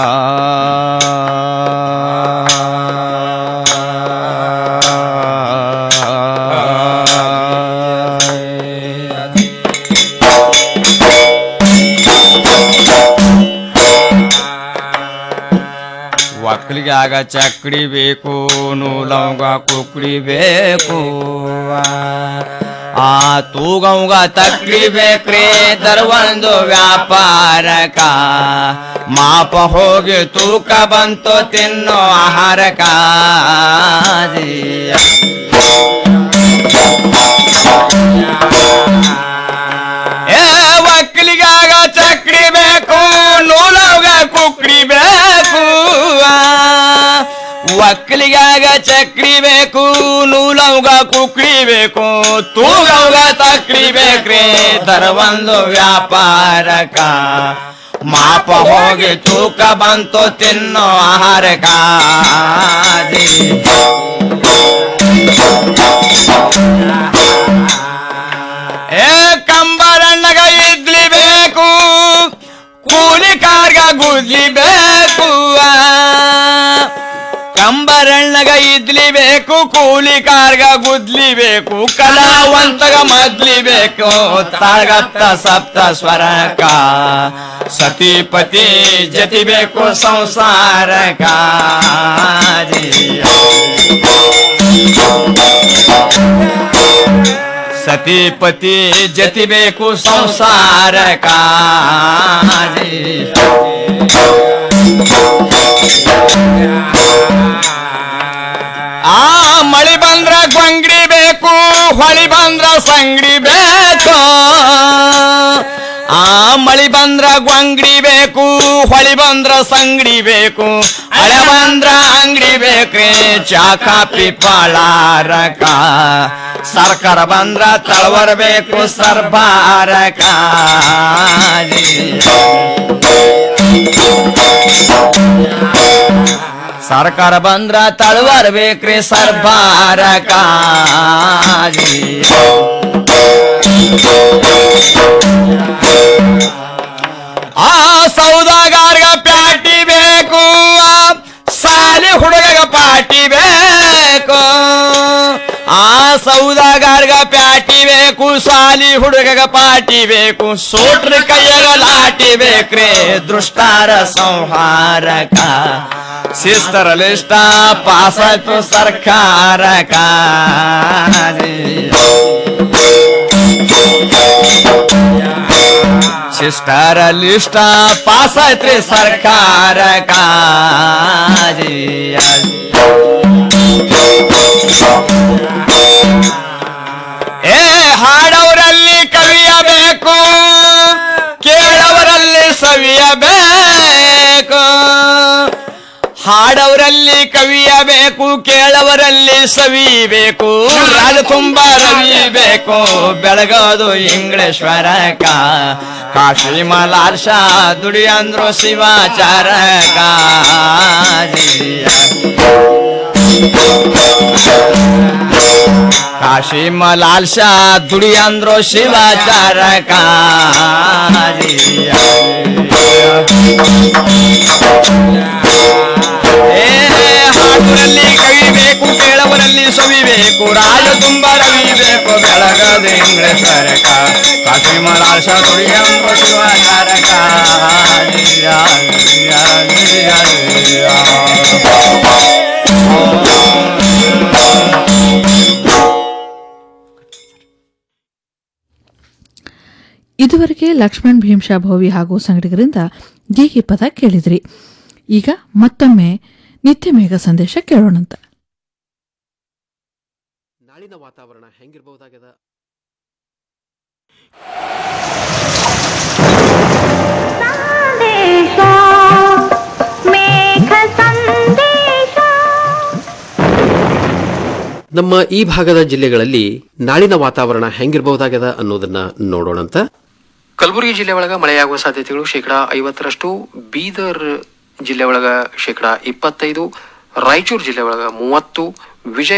ಒಕ್ಕಲಿಗೆ ಆಗ ಚಕ್ಡಿ ಬೇಕು ನೂಲವಂಗ ಕುಕ್ಡಿ ಬೇಕು ಆ ತೂಗಂಗ ತಕ್ಡಿ ಬೇಕ್ರಿ ತರುವೊಂದು ವ್ಯಾಪಾರಕ ಮಾಪ ಹೋಗಿ ತೂಕ ಬಂತು ತಿನ್ನೋ ಆಹಾರಕ ಏ ಒಕ್ಕಲಿಗಾಗ ಚಕ್ಡಿ ಬೇಕು ನೂಲವ್ಗ ಕುಕ್ಡಿ ಬೇಕು ಒಕ್ಕಲಿಗಾಗ ಚಕ್ಡಿ ಬೇಕು ನೂಲವ್ಗ ಕುಕ್ಡಿ ಬೇಕು ತೂಗವ್ಗ ತಕ್ಡಿ ಬೇಕ್ರಿ ತರವೊಂದು ವ್ಯಾಪಾರಕ ಮಾಪ ಹೋಗಿ ತೂಕ ಬಂತು ತಿನ್ನೋ ಆಹಾರಕ ಏ ಕಂಬರಣ್ಣಗ ಇಡ್ಲಿ ಬೇಕು ಕೂಲಿ ಕಾರ್ಗ ಗುದ್ಲಿ ಬೇಕು ಕಂಬರಣ್ಣಗ ಇಡ್ಲಿ ಬೇಕು ಕೂಲಿ ಕಾರ್ಗ ಗುದ್ಲಿ ಬೇಕು ಕಲಾವಂತಗ ಮದ್ಲಿ ಬೇಕು ತಾಳಗತ್ತ ಸಪ್ತ ಸ್ವರಕ ಸತಿಪತಿ ಜತಿ ಬೇಕು ಸಂಸಾರಕ ಸತಿಪತಿ ಜತಿ ಬೇಕು ಸಂಸಾರಕ ಆ ಮಳಿ ಬಂದ್ರ ಗೊಂಗ್ಡಿ ಬೇಕು ಹೊಳಿ ಬಂದ್ರ ಸಂಗಡಿ ಬೇಕು ಆ ಮಳಿ ಬಂದ್ರ ಗೊಂಗ್ಡಿ ಬೇಕು ಹೊಳಿ ಬಂದ್ರ ಸಂಗಡಿ ಬೇಕು ಹಳೆ ಬಂದ್ರ ಅಂಗಡಿ ಬೇಕ್ರಿ ಚಾ ಕಾಪಿ ಪಳಾರಕ ಸರ್ಕಾರ ಬಂದ್ರ ತಳವರ್ ಬೇಕು ಸರ್ಬಾರಕ ಸರ್ಕಾರ ಬಂದ್ರ ತಳವರ್ ಬೇಕ್ರಿ ಸರ್ಬಾರಕ ಆ ಸೌದಾಗಾರ್ಗ ಪ್ಯಾಟಿ ಬೇಕು ಸಾಲಿ ಹುಡುಗಗ ಪಾಟಿ ಬೇಕು ಆ ಸೌದಾಗಾರ್ಗ ಪ್ಯಾಟಿ ಬೇಕು ಸಾಲಿ ಹುಡುಗಗ ಪಾಟಿ ಬೇಕು ಸೋಟ್ರ ಕೈಯಾಗ ಲಾಟಿ ಬೇಕ್ರಿ ದೃಷ್ಟಾರ ಸಂಹಾರಕ ಶಿಸ್ತರ ಲಿಷ್ಟ ಪಾಸಾಯ್ತು ಸರ್ಕಾರಕ ಶಿಸ್ಟರ ಲಿಷ್ಟ ಪಾಸಾಯ್ತ್ರಿ ಸರ್ಕಾರಕ ಏ ಹಾಡವರಲ್ಲಿ ಕವಿಯ ಬೇಕು ಕೇಳವರಲ್ಲಿ ಸವಿಯ ಬೇಕು ಹಾಡವರಲ್ಲಿ ಕವಿಯ ಬೇಕು ಕೇಳವರಲ್ಲಿ ಸವಿ ಬೇಕು ರಾಜ ತುಂಬ ರವಿ ಬೇಕು ಬೆಳಗೋದು ಇಂಗ್ಲೇಶ್ವರಕ ಕಾಶಿ ಮಲಾರ್ಷ ದುಡಿಯಂದ್ರು ಶಿವಾಚಾರಕ ಕಾಶಿ ಮಲಾಲ್ಶ ದುಡಿಯಂದ್ರು ಶಿವಾಚಾರಕ ಹಾಡುರಲ್ಲಿ ಕವಿ ಬೇಕು ಕೇಳವರಲ್ಲಿ ಸವಿಬೇಕು ರಾಜ ತುಂಬ ರವಿ ಬೇಕು ಬೆಳಗದ ಇಂಗ್ಲೇಶ್ವರಕ ಕಾಶಿ ಮಲಾಲ್ಶ ದುಡಿಯಂದ್ರು ಶಿವಾಚಾರಕ ಇದುವರೆಗೆ ಲಕ್ಷ್ಮಣ್ ಭೀಮ್ಶಾ ಭೋವಿ ಹಾಗೂ ಸಂಗಡಿಗರಿಂದ ಗೀಗಿ ಪದ ಕೇಳಿದ್ರಿ ಈಗ ಮತ್ತೊಮ್ಮೆ ನಿತ್ಯ ಮೇಘ ಸಂದೇಶ ಕೇಳೋಣಂತ ನಾಳಿನ ವಾತಾವರಣ ಹೆಂಗಿರಬಹುದಾಗ್ಯದ ಸಂದೇಶ ಮೇಘ ಸಂದೇಶ ನಮ್ಮ ಈ ಭಾಗದ ಜಿಲ್ಲೆಗಳಲ್ಲಿ ನಾಳಿನ ವಾತಾವರಣ ಹೆಂಗಿರಬಹುದಾಗ್ಯದ ಅನ್ನೋದನ್ನ ನೋಡೋಣಂತ ಕಲಬುರಗಿ ಜಿಲ್ಲೆ ಒಳಗ ಮಳೆಯಾಗುವ ಸಾಧ್ಯತೆಗಳು ಶೇಕಡಾ ಐವತ್ತರಷ್ಟು ಬೀದರ್ ಜಿಲ್ಲೆ ಒಳಗ ಶೇಕಡಾ ಇಪ್ಪತ್ತೈದು ರಾಯಚೂರು ಜಿಲ್ಲೆ ಒಳಗ ಮೂವತ್ತು ವಿಜಯ